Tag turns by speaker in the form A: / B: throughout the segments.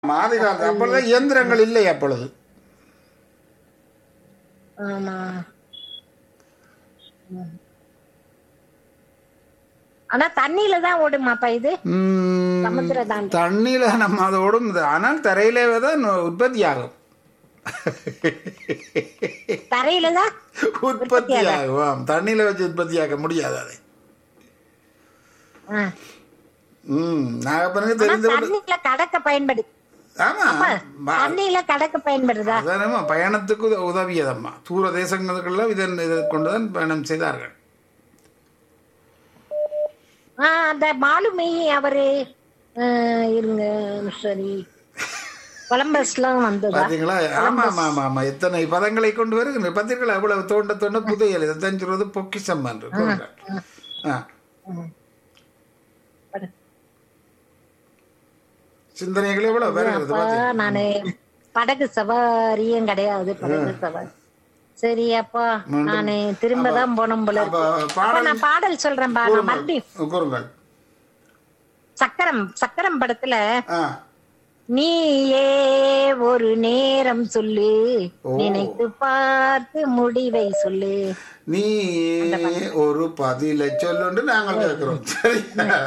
A: ஆதி காலத்து அப்பொழுது இயந்திரங்கள் இல்லை அப்பொழுது
B: ஆமா ம். ஆனா தண்ணியில தான் ஓடுமாப்பா இது
A: ம்,
B: சமுத்திர தாண்டி
A: தண்ணியில நம்ம அதை ஓடும் இது. ஆனால் தரையிலே தான் உற்பத்தி ஆகும்
B: தரையில தான்
A: உற்பத்தி ஆகும் ஆம். தண்ணியில வச்சு உற்பத்தி ஆக்க முடியாது அதை
B: ஆ.
A: ம் நாகப்பனுக்கு
B: ஆனா
A: தெரிந்து
B: தண்ணியில கடக்க பயன்படுது
A: ஆமா பா-
B: தண்ணியில கடக்க பயன்படுதா
A: அதானம்மா பயணத்துக்கு உத- உதவியதம்மா தூர தேசங்களுக்கெல்லாம் இதன் இதை கொண்டுதான் பயணம் செய்தார்கள்
B: ஆ, அந்த மாலுமி அவரு ஆ, இருங்க சரி கொலம்பஸ்லாம் வந்ததா
A: பாத்தீங்களா ஆமா ஆமா ஆமா ஆமா எத்தனை பதங்களை கொண்டு வருகின்ற பார்த்தீர்களா அவ்வளவு தோண்ட தோண்ட புதையல் இதைத்தான் சொல்றது பொக்கிஷம் என்று கூறுங்கள். ஆ. சிந்தனைகள் எவ்வளவு வருகிறது
B: அப்பா நானு படகு சவாரியும் கிடையாது படகு சவாரி சரி அப்பா நானு திரும்ப தான் போனோம் போல
A: அப்ப
B: இருக்கு அப்ப
A: பாடல்
B: நான் பாடல் சொல்றேன்பா நான் மறுபடியும்
A: கூறுங்கள்
B: சக்கரம் சக்கரம் படத்துல
A: ஆ
B: நீயே ஒரு நேரம் சொல்லு
A: ஓ.
B: நினைத்து பார்த்து முடிவை சொல்லு
A: நீ ஒரு பதிலை சொல்லுன்னு நாங்கள் கேட்கிறோம் சரி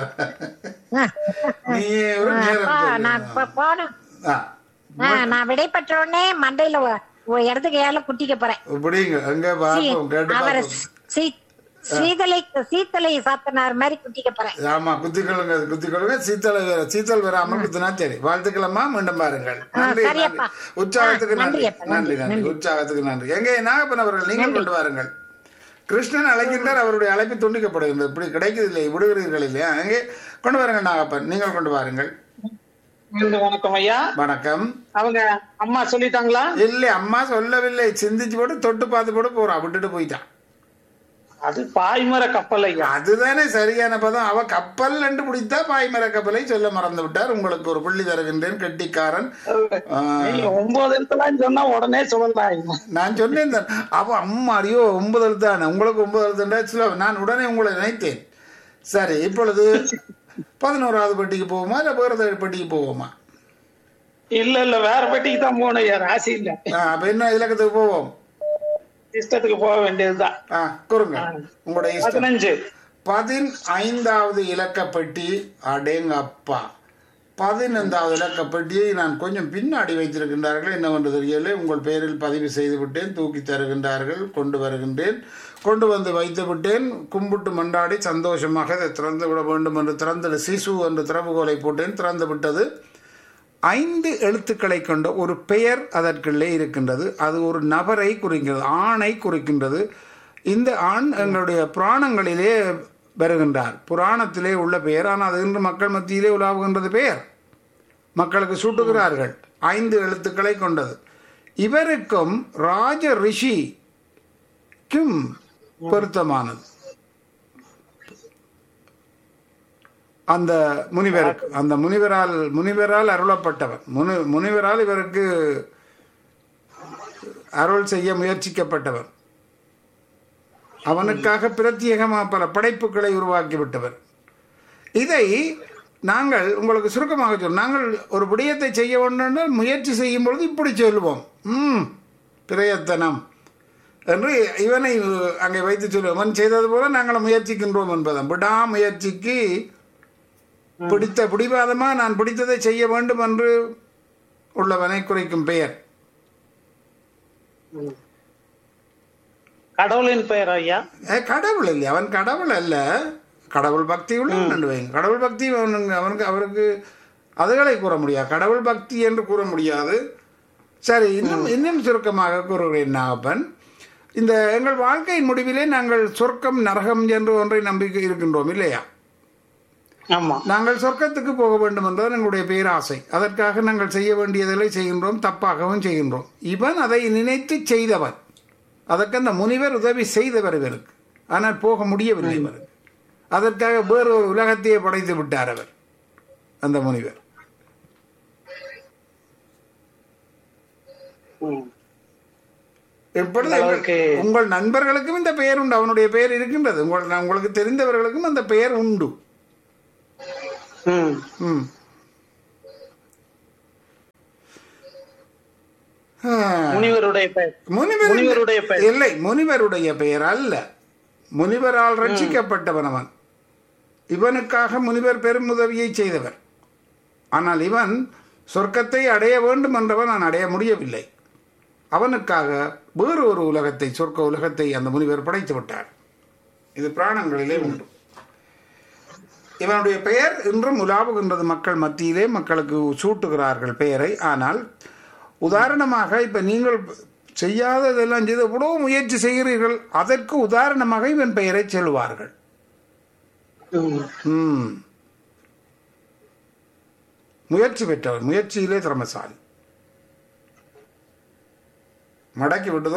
A: நீ ஒரு நேரம்
B: அப்பா,
A: சொல்லு.
B: நான் இப்ப போனேன்
A: ஆ,
B: ஆ, நான் விடை பெற்ற உடனே மண்டையில ஒ- ஒரு இடத்துக்கு ஏழ குட்டிக்க போறேன்
A: இப்படிங்க எங்க பார்ப்போம் கேட்டு
B: அவரை
A: பார்ப்போம்
B: சீ- சீதலை சீத்தலை சாத்தனார் மாதிரி குட்டிக்க போறேன்
A: ஆமா குத்திக்கொள்ளுங்க குத்திக்கொள்ளுங்க சீத்தல் வேற சீத்தல் வராம குத்தினா சரி வாழ்த்துக்களம்மா மீண்டும் பாருங்கள் நன்றி
B: சரி
A: நன்றி
B: அப்பா.
A: உற்சாகத்துக்கு
B: ஆ,
A: நன்றி
B: நன்றி அப்பா,
A: நன்றி நன்றி உற்சாகத்துக்கு நன்றி எங்கே நாகப்பன் அவர்கள் நீங்கள் கொண்டு வாருங்கள் கிருஷ்ணன் அழைக்கின்றார் அவருடைய அழைப்பு துண்டிக்கப்படுகின்றது இப்படி கிடைக்குது இல்லை விடுகிறீர்கள் இல்லையா எங்கே கொண்டு வாருங்கள் நாகப்பன் நீங்கள் கொண்டு வாருங்கள்
C: மீண்டும் வணக்கம் ஐயா
A: வணக்கம்
C: அவங்க அம்மா சொல்லிட்டாங்களா
A: இல்லை அம்மா சொல்லவில்லை சிந்திச்சு போட்டு தொட்டு பார்த்து போட்டு போறா விட்டுட்டு போயிட்டான்
C: அது பாய்மர கப்பல் ஐயா
A: அதுதானே சரியான பதம் அவ கப்பல் என்று பிடித்தா பாய்மர கப்பலை சொல்ல மறந்து விட்டார் உங்களுக்கு ஒரு புள்ளி தருகின்றேன் கெட்டிக்காரன் ஆ,
C: நீங்க ஒன்பது எழுத்துலாம் சொன்னா உடனே சொல்லலாம் ஐயா
A: நான் சொன்னேன் தான் அவ அம்மா அறியோ ஒன்பது எழுத்தான உங்களுக்கு ஒன்பது எழுத்துண்டா சில நான் உடனே உங்களை நினைத்தேன் சரி இப்பொழுது பதினோராவது பெட்டிக்கு போவோமா இல்லை வேறு ஏதாவது பெட்டிக்கு போவோமா
C: இல்ல இல்ல வேற பெட்டிக்கு தான் போகணும் ஐயா ராசி இல்ல
A: ஆ, அப்ப என்ன இலக்கத்துக்கு போவோம்
C: இஷ்டத்துக்கு போக வேண்டியதுதான்
A: ஆ கூறுங்க உங்களுடைய இஷ்டம்
C: பதினஞ்சு
A: பதினைந்தாவது இலக்க பெட்டி அடேங்கப்பா பதினைந்தாவது இலக்க பெட்டியை நான் கொஞ்சம் பின்னாடி வைத்திருக்கின்றார்கள் என்னவென்று தெரியவில்லை உங்கள் பெயரில் பதிவு செய்து விட்டேன் தூக்கி தருகின்றார்கள் கொண்டு வருகின்றேன் கொண்டு வந்து வைத்து விட்டேன் கும்பிட்டு மண்டாடி சந்தோஷமாக இதை திறந்து விட வேண்டும் என்று திறந்து சிசு என்று திறவுகோலை போட்டேன் திறந்து விட்டது ஐந்து எழுத்துக்களை கொண்ட ஒரு பெயர் அதற்குள்ளே இருக்கின்றது அது ஒரு நபரை குறிக்கின்றது ஆணை குறிக்கின்றது இந்த ஆண் எங்களுடைய புராணங்களிலே வருகின்றார் புராணத்திலே உள்ள பெயர் ஆனால் அது இன்று மக்கள் மத்தியிலே உலாவுகின்றது பெயர் மக்களுக்கு சூட்டுகிறார்கள் ஐந்து எழுத்துக்களை கொண்டது இவருக்கும் ராஜ ரிஷிக்கும் பொருத்தமானது அந்த முனிவருக்கு அந்த முனிவரால் முனிவரால் அருளப்பட்டவர் முனி முனிவரால் இவருக்கு அருள் செய்ய முயற்சிக்கப்பட்டவர் அவனுக்காக பிரத்யேகமாக பல படைப்புகளை உருவாக்கி விட்டவர் இதை நாங்கள் உங்களுக்கு சுருக்கமாக சொல்ல நாங்கள் ஒரு விடயத்தை செய்ய வேண்டும் என்றால் முயற்சி செய்யும் பொழுது இப்படி சொல்லுவோம் ம் பிரயத்தனம் என்று இவனை அங்கே வைத்து சொல்லுவோம் அவன் செய்தது போல நாங்கள் முயற்சிக்கின்றோம் என்பதும் விடாமுயற்சிக்கு பிடித்த பிடிவாதமா நான் பிடித்ததை செய்ய வேண்டும் என்று உள்ளவனை குறிக்கும் பெயர்
C: கடவுளின் பெயர் ஐயா
A: ஏ, கடவுள் இல்லை அவன் கடவுள் அல்ல கடவுள் பக்தி உள்ள வைங்க கடவுள் பக்தி அவனுக்கு அவனுக்கு அவருக்கு அதுகளை கூற முடியாது கடவுள் பக்தி என்று கூற முடியாது சரி இன்னும் இன்னும் சுருக்கமாக கூறுகிறேன் நாகப்பன் இந்த எங்கள் வாழ்க்கையின் முடிவிலே நாங்கள் சொர்க்கம் நரகம் என்று ஒன்றை நம்பிக்கை இருக்கின்றோம் இல்லையா
C: ஆமா
A: நாங்கள் சொர்க்கத்துக்கு போக வேண்டும் என்பது எங்களுடைய பேராசை அதற்காக நாங்கள் செய்ய வேண்டியதை செய்கின்றோம் தப்பாகவும் செய்கின்றோம் இவன் அதை நினைத்து செய்தவன் அதற்கு அந்த முனிவர் உதவி செய்தவர் இவருக்கு ஆனால் போக முடியவில்லை இவருக்கு அதற்காக வேறு ஒரு உலகத்தையே படைத்து விட்டார் அவர் அந்த முனிவர்
C: ம்.
A: இப்பொழுது
C: இந்த
A: எங்கள்-
C: அளவுக்கு
A: உங்கள் நண்பர்களுக்கும் இந்த பெயர் உண்டு அவனுடைய பெயர் இருக்கின்றது உங்கள் உங்களுக்கு தெரிந்தவர்களுக்கும் அந்த பெயர் உண்டு
C: ம்
A: ம் ஆ.
C: முனிவருடைய பெயர்
A: முனிவர்
C: முனிவருடைய பெயர்
A: இல்லை முனிவருடைய பெயர் அல்ல முனிவரால் ரட்சிக்கப்பட்டவன் அவன் இவனுக்காக முனிவர் பெரும் உதவியை செய்தவர் ஆனால் இவன் சொர்க்கத்தை அடைய வேண்டும் என்றவன் நான் அடைய முடியவில்லை அவனுக்காக வேறு ஒரு உலகத்தை சொர்க்க உலகத்தை அந்த முனிவர் படைத்து விட்டார் இது பிராணங்களிலே உண்டு இவனுடைய பெயர் இன்றும் உலாவுகின்றது மக்கள் மத்தியிலே மக்களுக்கு சூட்டுகிறார்கள் பெயரை ஆனால் உதாரணமாக இப்போ நீங்கள் செய்யாததெல்லாம் செய்து எவ்வளோ முயற்சி செய்கிறீர்கள் அதற்கு உதாரணமாக இவன் பெயரை சொல்வார்கள்
C: ம்.
A: ம் முயற்சி பெற்றவர் முயற்சியிலே திறமசாலி மடக்கி விட்டதோ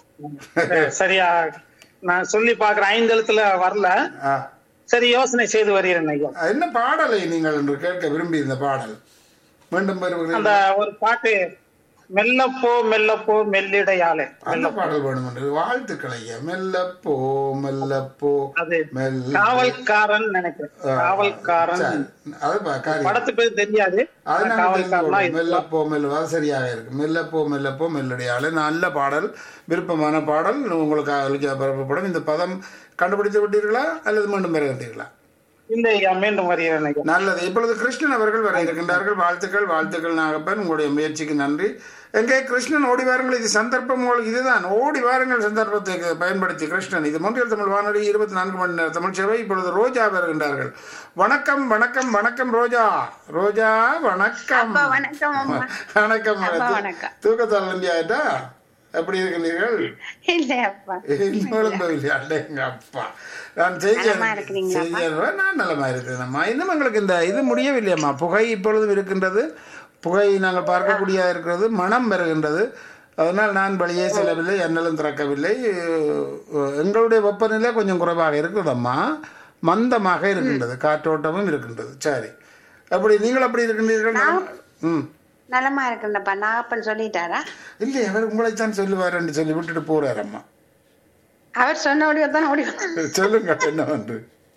C: சரியா நான் சொல்லி பாக்குறேன் ஐந்து எழுத்துல வரல
A: ஆ.
C: சரி யோசனை செய்து வருகிறேன் ஐயா
A: என்ன பாடலை நீங்கள் என்று கேட்க விரும்பி இந்த பாடல் மீண்டும் வருகிறீர்கள்
C: அந்த ஒரு பாட்டு மெல்லப்போ மெல்லப்போ மெல்லிடையாளே
A: அந்த பாடல் வேணும் என்று வாழ்த்துக்கள் ஐயா மெல்லப்போ மெல்லப்போ
C: அது
A: மெல்ல
C: காவல்காரன் நினைக்கிறேன் காவல்காரன்
A: சரி. அது பா- காரியம்.
C: படத்து பேர் தெரியாது
A: அது
C: ஆனா
A: நாங்க
C: காவல்காரனா
A: தெரிந்து மெல்லப்போ மெல்ல அது சரியாக இருக்கு மெல்லப்போ மெல்லப்போ மெல்லடியால நல்ல பாடல் விருப்பமான பாடல் உங்களுக்கு பரப்பப்படும் இந்த பதம் கண்டுபிடித்து விட்டீர்களா அல்லது மீண்டும் பெறுகின்றீர்களா
C: இந்த ஐயா மீண்டும் வருகிறேன் ஐயா
A: நல்லது இப்பொழுது கிருஷ்ணன் அவர்கள் வர இருக்கின்றார்கள் வாழ்த்துக்கள் வாழ்த்துக்கள் நாகப்பன் உங்களுடைய முயற்சிக்கு நன்றி எங்கே கிருஷ்ணன் ஓடி வாருங்கள் இது சந்தர்ப்பம் உங்களுக்கு இதுதான் ஓடி வாருங்கள் சந்தர்ப்பத்தை பயன்படுத்தி கிருஷ்ணன் இது மூன்றில் தமிழ் வானொலி இருபத்தி நான்கு மணி நேர தமிழ் சேவை இப்பொழுது ரோஜா வருகின்றார்கள் வணக்கம் வணக்கம் வணக்கம் ரோஜா ரோஜா வணக்கம்
D: வணக்கம் அம்மா
A: வணக்கம்
D: அப்பா, வணக்கம்.
A: தூக்கத்தால் நம்பி ஆயிட்டா எப்படி இருக்கின்றீர்கள்
D: இல்ல அப்பா
A: இல்லையா எங்க அப்பா நான் செய்ய
D: நலமா இருக்கிறீங்களா, அப்பா?
A: செய்ய நான் நலமா இருக்கிறேன்ம்மா இன்னும் எங்களுக்கு இந்த இது முடியவில்லையம்மா புகை இப்பொழுதும் இருக்கின்றது புகை நாங்கள் பார்க்கக்கூடிய இருக்கிறது மனம் வருகின்றது அதனால் நான் வெளியே செல்லவில்லை எண்ணலும் திறக்கவில்லை அஹ் எங்களுடைய வெப்பநிலை கொஞ்சம் குறைவாக இருக்குதம்மா மந்தமாக இருக்கின்றது காற்றோட்டமும் இருக்கின்றது சரி அப்படி நீங்கள் அப்படி இருக்கின்றீர்கள் ம்
D: நலமா இருக்குல்லப்பா நாகப்பன் சொல்லிட்டாரா
A: இல்லை அவர் உங்களைத்தான் சொல்லுவார் என்று சொல்லி விட்டுட்டு போறார் அம்மா
D: அவர் சொன்ன ஓடி தான் ஓடி வந்தான்.
A: சொல்லுங்க என்ன வந்து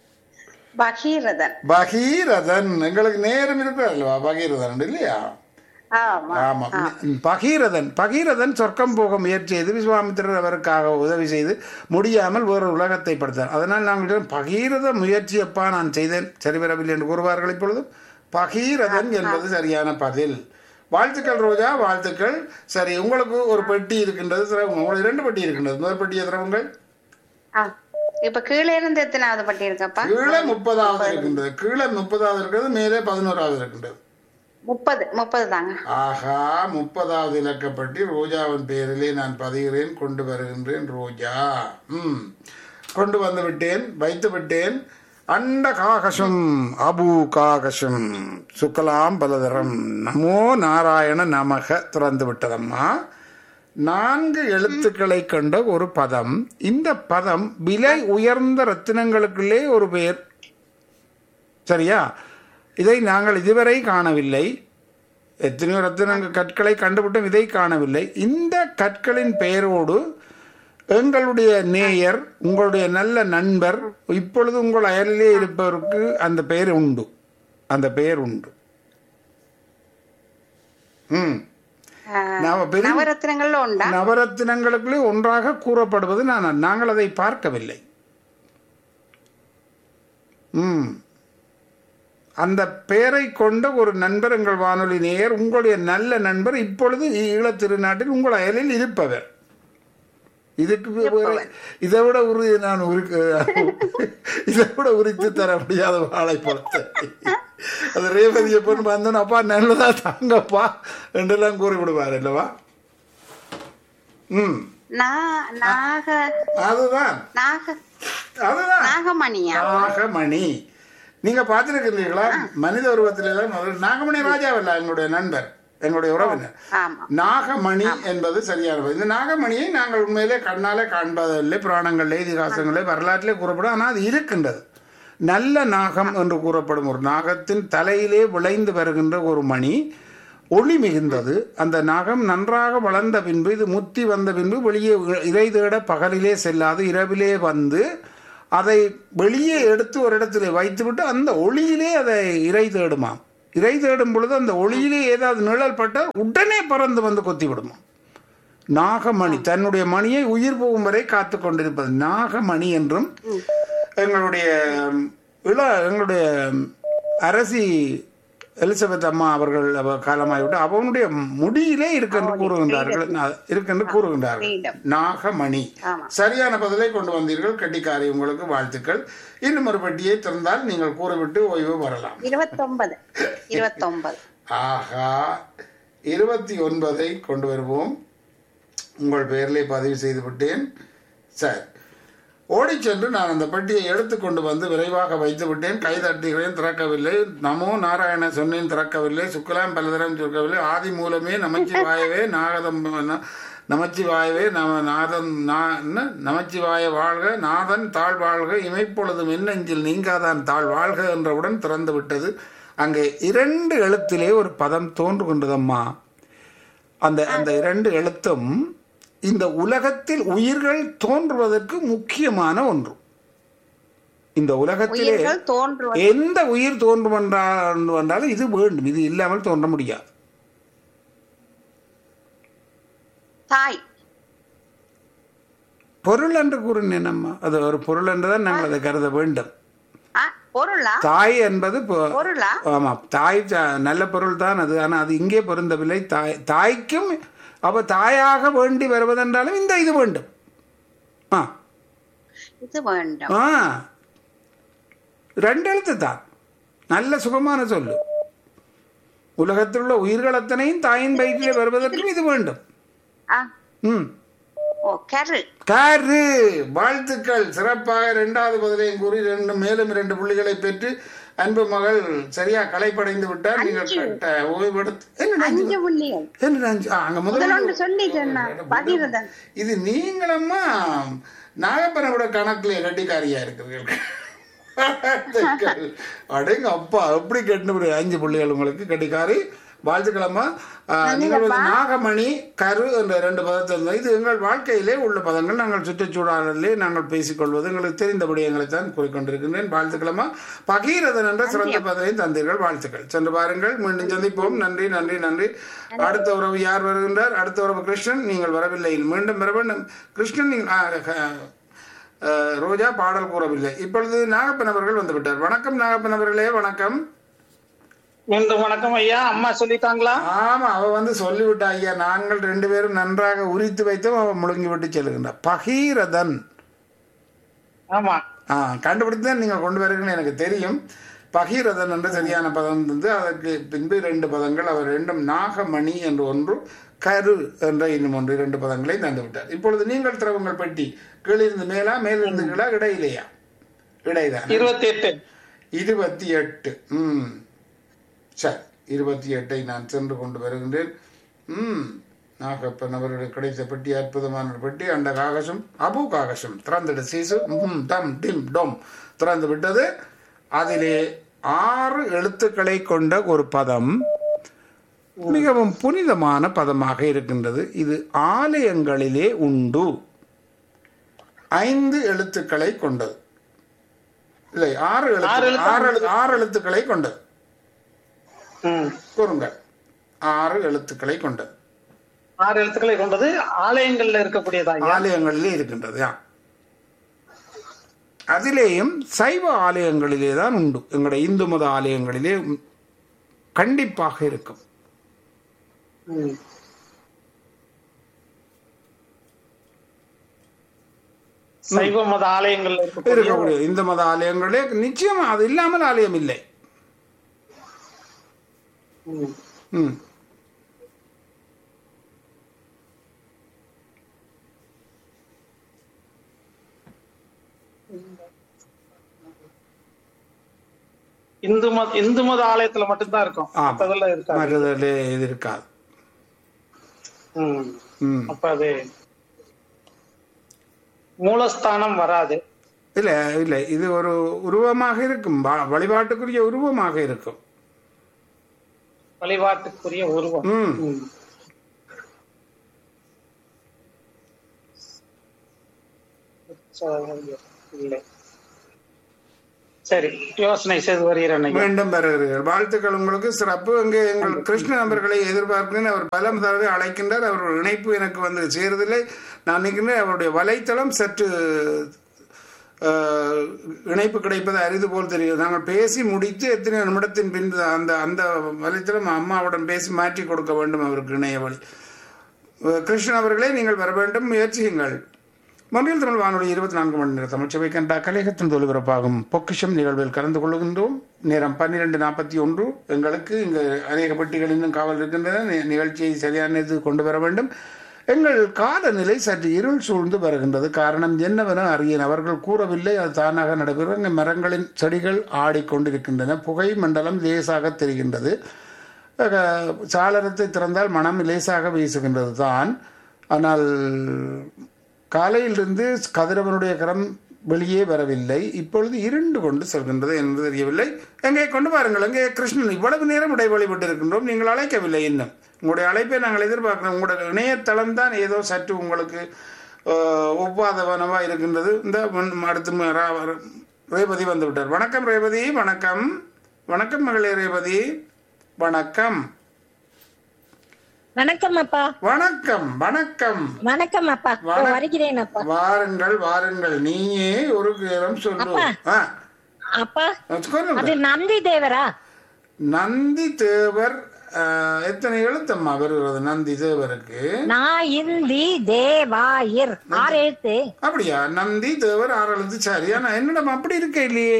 D: பகீரதன்
A: பகீரதன் எங்களுக்கு நேரம் இருக்கிறார் அல்லவா பகீரதன் இல்லையா
D: ஆமா
A: ஆமா ம், பகீரதன் பகீரதன் சொர்க்கம் போக முயற்சி செய்து விஸ்வாமித்திரர் அவருக்காக உதவி செய்து முடியாமல் வேறு உலகத்தை படுத்தார் அதனால் நாங்கள் பகீரத முயற்சி அப்பா நான் செய்தேன் சரி வரவில்லை என்று கூறுவார்கள் இப்பொழுதும் பகீரதன் என்பது சரியான பதில் வாழ்த்துக்கள் ரோஜா வாழ்த்துக்கள் சரி உங்களுக்கு ஒரு பெட்டி இருக்கின்றது திரவங்கள் உங்களுக்கு இரண்டு பெட்டி இருக்கின்றது முதல் பெட்டிய திரவங்கள்
D: ஆ. இப்ப கீழே இருந்து எத்தனாவது பட்டி இருக்கப்பா
A: கீழே முப்பதாவது இருக்கின்றது கீழே முப்பதாவது இருக்கிறது மேலே பதினோராவது இருக்கின்றது
D: முப்பது முப்பது தாங்க
A: ஆஹா முப்பதாவது இலக்கப்பட்டி ரோஜாவின் பெயரிலே நான் பதிகிறேன் கொண்டு வருகின்றேன் ரோஜா ம் கொண்டு வந்து விட்டேன் வைத்து விட்டேன் அண்ட காகசம் அபு காகசம் சுக்கலாம் பலதரம் நமோ நாராயண நமக திறந்து விட்டதம்மா நான்கு எழுத்துக்களை கொண்ட ஒரு பதம் இந்த பதம் விலை உயர்ந்த ரத்தினங்களுக்குள்ளே ஒரு பெயர் சரியா இதை நாங்கள் இதுவரை காணவில்லை எத்தனையோ ரத்தினங்க கற்களை கண்டுபிட்டோம் இதை காணவில்லை இந்த கற்களின் பெயரோடு எங்களுடைய நேயர் உங்களுடைய நல்ல நண்பர் இப்பொழுது உங்கள் அயலிலே இருப்பவருக்கு அந்த பெயர் உண்டு அந்த பெயர் உண்டு ம்
D: ஆ,
A: நாம பெரிய
D: நவரத்தினங்கள்ல உண்டா
A: நவரத்தினங்களுக்குள்ளே ஒன்றாக கூறப்படுவது நான் நாங்கள் அதை பார்க்கவில்லை ம் அந்த பெயரை கொண்ட ஒரு நண்பர் எங்கள் வானொலி நேயர் உங்களுடைய நல்ல நண்பர் இப்பொழுது ஈழத் திருநாட்டில் உங்கள் அயலில் இருப்பவர் இதுக்கு வேற- இதை விட உறுதி நான் உருக்கு இதை விட உரித்து தர முடியாத வாழைப்பழத்தை அது ரேவதியை பொண்ணு வந்தோன்னு அப்பா நல்லதா தாங்கப்பா என்றெல்லாம் கூறி விடுவார் அல்லவா ம்
D: நா- நாக
A: அதுதான்
D: நாக
A: அதுதான்
D: நாகமணியா
A: நாகமணி நீங்க பார்த்திருக்கிறீர்களா மனித உருவத்திலே தான் ஒரு நாகமணி ராஜாவல்ல எங்களுடைய நண்பர் எங்களுடைய உறவினர்
D: ஆமா
A: நாகமணி என்பது சரியான பதில். இந்த நாகமணியை நாங்கள் உண்மையிலே கண்ணாலே காண்பதில்லை புராணங்களிலே இதிகாசங்களிலே வரலாற்றிலே கூறப்படும் ஆனால் அது இருக்கின்றது நல்ல நாகம் என்று கூறப்படும் ஒரு நாகத்தின் தலையிலே விளைந்து வருகின்ற ஒரு மணி ஒளி மிகுந்தது அந்த நாகம் நன்றாக வளர்ந்த பின்பு இது முத்தி வந்த பின்பு வெளியே இறை தேட பகலிலே செல்லாது இரவிலே வந்து அதை வெளியே எடுத்து ஒரு இடத்துல வைத்துவிட்டு அந்த ஒளியிலே அதை இறை தேடுமாம் இறை தேடும் பொழுது அந்த ஒளியிலே ஏதாவது நிழல் பட்டால் உடனே பறந்து வந்து கொத்தி விடுமா நாகமணி தன்னுடைய மணியை உயிர் போகும் வரை காத்து கொண்டிருப்பது நாகமணி என்றும் எங்களுடைய ம், இள எங்களுடைய ம், அரசி எலிசபெத் அம்மா அவர்கள் அவ காலமாகிவிட்டு அவனுடைய முடியிலே இருக்கென்று கூறுகின்றார்கள் நா- இருக்கென்று கூறுகின்றார்கள்
D: freedom.
A: நாகமணி
D: ஆமா.
A: சரியான பதிலை கொண்டு வந்தீர்கள் கட்டிக்காரி உங்களுக்கு வாழ்த்துக்கள் இன்னும் ஒரு பெட்டியை திறந்தால் நீங்கள் கூறிவிட்டு ஓய்வு வரலாம்
D: இருபத்தொன்பது இருபத்தொன்பது
A: ஆஹா இருபத்தி ஒன்பதை கொண்டு வருவோம் உங்கள் பெயரிலே பதிவு செய்து விட்டேன் சரி ஓடிச் சென்று நான் அந்த பெட்டியை எடுத்துக்கொண்டு வந்து விரைவாக வைத்து விட்டேன் கை தட்டுகிறேன் திறக்கவில்லை நமோ நாராயண சொன்னேன் திறக்கவில்லை சுக்கலாம் பலதரம் சுருக்கவில்லை ஆதி மூலமே நமச்சிவாயவே நாகதம் ந- நமச்சிவாயவே நம நாதன் நா- என்ன? நமச்சிவாய வாழ்க நாதன் தாழ் வாழ்க இமைப்பொழுதும் என்னெஞ்சில் நீங்காதான் தாழ் வாழ்க என்றவுடன் திறந்து விட்டது அங்கே இரண்டு எழுத்திலே ஒரு பதம் தோன்றுகின்றதம்மா அந்த அந்த இரண்டு எழுத்தும் இந்த உலகத்தில் உயிர்கள் தோன்றுவதற்கு முக்கியமான ஒன்று இந்த உலகத்திலே
D: உயிர்கள் தோன்றுவது
A: எந்த உயிர் தோன்றும் என்றால் என்றாலும் இது வேண்டும் இது இல்லாமல் தோன்ற முடியாது
D: தாய்
A: பொருள் என்று கூறினேன் அம்மா அது ஒரு பொருள் என்றுதான் நாங்கள் அதை கருத வேண்டும்
D: ஆ, பொருளா
A: தாய் என்பது பொ-
D: பொருளா
A: ஆமா தாய் ச- நல்ல பொருள் தான் அது ஆனால் அது இங்கே பொருந்தவில்லை தாய் தாய்க்கும் அவ தாயாக வேண்டி வருவதென்றாலும் இந்த இது வேண்டும் ஆ
D: இது வேண்டும்
A: ஆ ரெண்டு எழுத்து தான் நல்ல சுகமான சொல்லு உலகத்தில் உள்ள உயிர்கள் அத்தனையும் தாயின் வயிற்றிலே வருவதற்கும் இது வேண்டும்
D: ஆ,
A: ம்
D: ஓ கரு
A: காரு வாழ்த்துக்கள் சிறப்பாக இரண்டாவது பதிலையும் கூறி ரெண்டு மேலும் இரண்டு புள்ளிகளை பெற்று அன்பு மகள் சரியா களைப்படைந்து விட்டார் நீங்கள் கட்ட ஓய்வெடுத்து என்ன அஞ்சு
D: அஞ்சு புள்ளிகள்
A: என்ன அஞ்சு ஆ, அங்க முதல்ல
D: முதலொன்று சொல்லிட்டேன் நான். பகிர்தன்
A: இது நீங்களம்மா நாகப்பனோட கணக்குல ரெட்டிக்காரியா இருக்கிறீர்கள் அடேங்க அப்பா எப்படி கெட்டு அஞ்சு புள்ளிகள் உங்களுக்கு கட்டிக்காரி வாழ்த்துக்களம்மா ஆ, நீங்கள் வந்து நாகமணி கரு என்ற ரெண்டு பதத்தில் இருந்தால் இது எங்கள் வாழ்க்கையிலே உள்ள பதங்கள் நாங்கள் சுற்றுச்சூழலிலே நாங்கள் பேசிக்கொள்வது எங்களுக்கு தெரிந்த விடயங்களை தான் கூறிக்கொண்டிருக்கின்றேன் வாழ்த்துக்களம்மா பகீரதன் என்ற சிறந்த பதவியை தந்தீர்கள் வாழ்த்துக்கள் சென்று பாருங்கள் மீண்டும் சந்திப்போம் நன்றி நன்றி நன்றி அடுத்த உறவு யார் வருகின்றார் அடுத்த உறவு கிருஷ்ணன் நீங்கள் வரவில்லை மீண்டும் வர வேண்டும் கிருஷ்ணன் நீங்கள் ஆ, க- அஹ், ரோஜா பாடல் கூறவில்லை இப்பொழுது நாகப்பன் அவர்கள் வந்துவிட்டார் வணக்கம் நாகப்பன் அவர்களே வணக்கம்
C: மீண்டும் வணக்கம் ஐயா அம்மா சொல்லிட்டாங்களா
A: ஆமா அவ வந்து சொல்லிவிட்டா ஐயா நாங்கள் ரெண்டு பேரும் நன்றாக உரித்து வைத்தும் அவ முழுங்கி விட்டு செல்கின்றார் பகீரதன்
C: ஆமா
A: ஆ கண்டுபிடித்து தான் நீங்கள் கொண்டு வருகிறீங்கன்னு எனக்கு தெரியும் பகீரதன் என்ற சரியான பதம் வந்து அதற்கு பின்பு ரெண்டு பதங்கள் அவர் ரெண்டும் நாகமணி என்று ஒன்று கரு என்ற இன்னும் ஒன்று இரண்டு பதங்களை தந்து விட்டார் இப்பொழுது நீங்கள் திரவங்கள் பெட்டி கீழிருந்து மேலா மேலிருந்து கீழா இடையிலையா இடைதான்
C: இருபத்தி எட்டு
A: இருபத்தி எட்டு ம் சரி இருபத்தி எட்டை நான் சென்று கொண்டு வருகின்றேன் ம் நாகப்பன் அவர்களுக்கு கிடைத்த பெட்டி அற்புதமான ஒரு பெட்டி அந்த காகசம் அபு காகசம் திறந்துடு சீசு ம் டம் டிம் டொம் திறந்து விட்டது அதிலே ஆறு எழுத்துக்களை கொண்ட ஒரு பதம் மிகவும் புனிதமான பதமாக இருக்கின்றது இது ஆலயங்களிலே உண்டு ஐந்து எழுத்துக்களை கொண்டது இல்லை ஆறு எழுத்து ஆறு எழு- ஆறு எழுத்துக்களை கொண்டது
C: ம்.
A: கூறுங்கள் ஆறு எழுத்துக்களை கொண்டது
C: ஆறு எழுத்துக்களை கொண்டது ஆலயங்கள்ல இருக்கக்கூடியதா ஐயா
A: ஆலயங்களிலே இருக்கின்றது ஆ. அதிலேயும் சைவ ஆலயங்களிலே தான் உண்டு எங்களுடைய இந்து மத ஆலயங்களிலே உம், கண்டிப்பாக இருக்கும்
C: ம். சைவ மத ஆலயங்கள்ல இருக்கக்கூடிய
A: இருக்கக்கூடிய இந்து மத ஆலயங்களே நிச்சயமா அது இல்லாமல் ஆலயம் இல்லை
C: ம்.
A: ம்
C: இந்து மத இந்து மத ஆலயத்துல மட்டும்தான் இருக்கும்
A: ஆமா.
C: மத்ததுல இருக்காது
A: மற்றதில் இது இருக்காது
C: ம்.
A: ம்
C: அப்ப அது மூலஸ்தானம் வராது
A: இல்ல இல்ல இது ஒரு உருவமாக இருக்கும் வ- வழிபாட்டுக்குரிய உருவமாக இருக்கும்
C: வழிபாட்டுக்குரிய உருவம்
A: ம்
C: ம். உற்சாகம் இல்லை சரி யோசனை செய்து வருகிறேன் ஐயா
A: மீண்டும் பெறுகிறீர்கள் வாழ்த்துக்கள் உங்களுக்கு சிறப்பு இங்கே எங்கள் கிருஷ்ண நண்பர்களை எதிர்பார்க்கிறேன் அவர் பல தடவை அழைக்கின்றார் அவருடைய இணைப்பு எனக்கு வந்து சேருதில்லை நான் நினைக்கின்றேன் அவருடைய வலைத்தளம் சற்று அஹ், இணைப்பு கிடைப்பது அரிது போல் தெரியும் நாங்கள் பேசி முடித்து எத்தனை நிமிடத்தின் பின் அந்த அந்த வலைத்தளம் அம்மாவுடன் பேசி மாற்றி கொடுக்க வேண்டும் அவருக்கு இணைய வழி அஹ், கிருஷ்ணன் அவர்களே நீங்கள் வர வேண்டும் முயற்சியுங்கள் மொழியில் தமிழ் வானொலி இருபத்தி நான்கு மணி நேர தமிழ்ச்சபை கண்ட கலையகத்தின் ஒலிபரப்பாகும் பொக்கிஷம் நிகழ்வில் கலந்து கொள்கின்றோம் நேரம் பன்னிரெண்டு நாற்பத்தி ஒன்று எங்களுக்கு இங்கு அநேக பெட்டிகள் இன்னும் காவல் இருக்கின்றன நி- நிகழ்ச்சியை சரியானது கொண்டு வர வேண்டும் எங்கள் காலநிலை சற்று இருள் சூழ்ந்து வருகின்றது காரணம் என்னவென அறியேன் அவர்கள் கூறவில்லை அது தானாக நடைபெறும் இங்கு மரங்களின் செடிகள் ஆடிக்கொண்டிருக்கின்றன புகை மண்டலம் லேசாக தெரிகின்றது அஹ், சாளரத்தை திறந்தால் மனம் லேசாக வீசுகின்றது தான் ஆனால் காலையிலிருந்து கதிரவனுடைய கரம் வெளியே வரவில்லை இப்பொழுது இருண்டு கொண்டு செல்கின்றது என்று தெரியவில்லை எங்கே கொண்டு பாருங்கள் எங்கே கிருஷ்ணன் இவ்வளவு நேரம் இடைவெளி விட்டு இருக்கின்றோம் நீங்கள் அழைக்கவில்லை இன்னும் உங்களுடைய அழைப்பை நாங்கள் எதிர்பார்க்கிறோம் உங்களுடைய இணையதளம் தான் ஏதோ சற்று உங்களுக்கு அஹ், ஒவ்வாதவனவா இருக்கின்றது இந்த முன்- அடுத்து ம- ரா- ரேவதி வந்து விட்டார் வணக்கம் ரேவதி வணக்கம் வணக்கம் மகளே ரேவதி வணக்கம்
B: வணக்கம் அப்பா
A: வணக்கம் வணக்கம்
B: வணக்கம் அப்பா
A: வணக்கம்.
B: வருகிறேன் அப்பா
A: வாருங்கள் வாருங்கள் நீயே ஒரு நேரம் சொல்லு ஆ,
B: அப்பா
A: சொல்லுங்க.
B: அது நந்தி தேவரா
A: நந்தி தேவர் ஆ, எத்தனை எழுத்தம்மா வருகிறது நந்தி தேவருக்கு
B: நான் இந்தி தேவாயிர் ஆறு எழுத்து
A: அப்படியா நந்தி தேவர் ஆறு எழுத்து சரி ஆனா என்னிடம் அப்படி இருக்க இல்லையே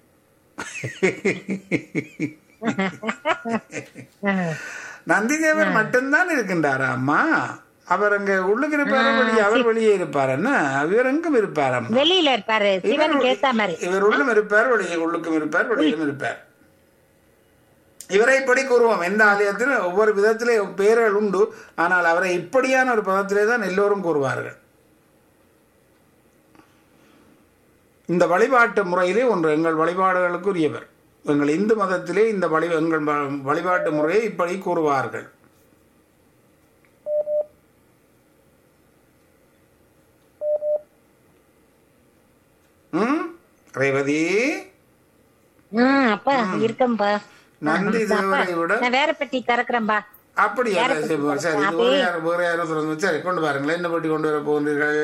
A: நந்தி தேவர் மட்டும்தான் இருக்கின்றாரா அம்மா அவர் அங்க உள்ளுக்கு இருப்பாரா வெளியே அவர் வெளியே இருப்பார் என்ன இவர் எங்கும் இருப்பாராம்
B: வெளியில இருப்பாரு சிவனுக்கு ஏத்த மாதிரி
A: இவர் உள்ளும் இருப்பார் வெளியே உள்ளுக்கும் இருப்பார் வெளியிலும் இருப்பார் இவரை இப்படி கூறுவோம் எந்த ஆலயத்திலும் ஒவ்வொரு விதத்திலே பெயர்கள் உண்டு ஆனால் அவரை இப்படியான ஒரு பதத்திலே தான் எல்லோரும் கூறுவார்கள் இந்த வழிபாட்டு முறையிலே ஒன்று எங்கள் வழிபாடுகளுக்கு உரியவர் எங்கள் இந்து மதத்திலே இந்த வழி எங்கள் வ- வழிபாட்டு முறையை இப்படி கூறுவார்கள் ம் ரேவதி
B: ம் அப்பா இருக்கம்பா
A: நந்தி தேவரை விட
B: நான் வேற பெட்டி திறக்கிறேன்பா
A: அப்படியா சரி சரி இது வேற யாரும் வேற யாரும் திறந்து சரி கொண்டு பாருங்களேன் என்ன பட்டி கொண்டு வர போகிறீர்கள்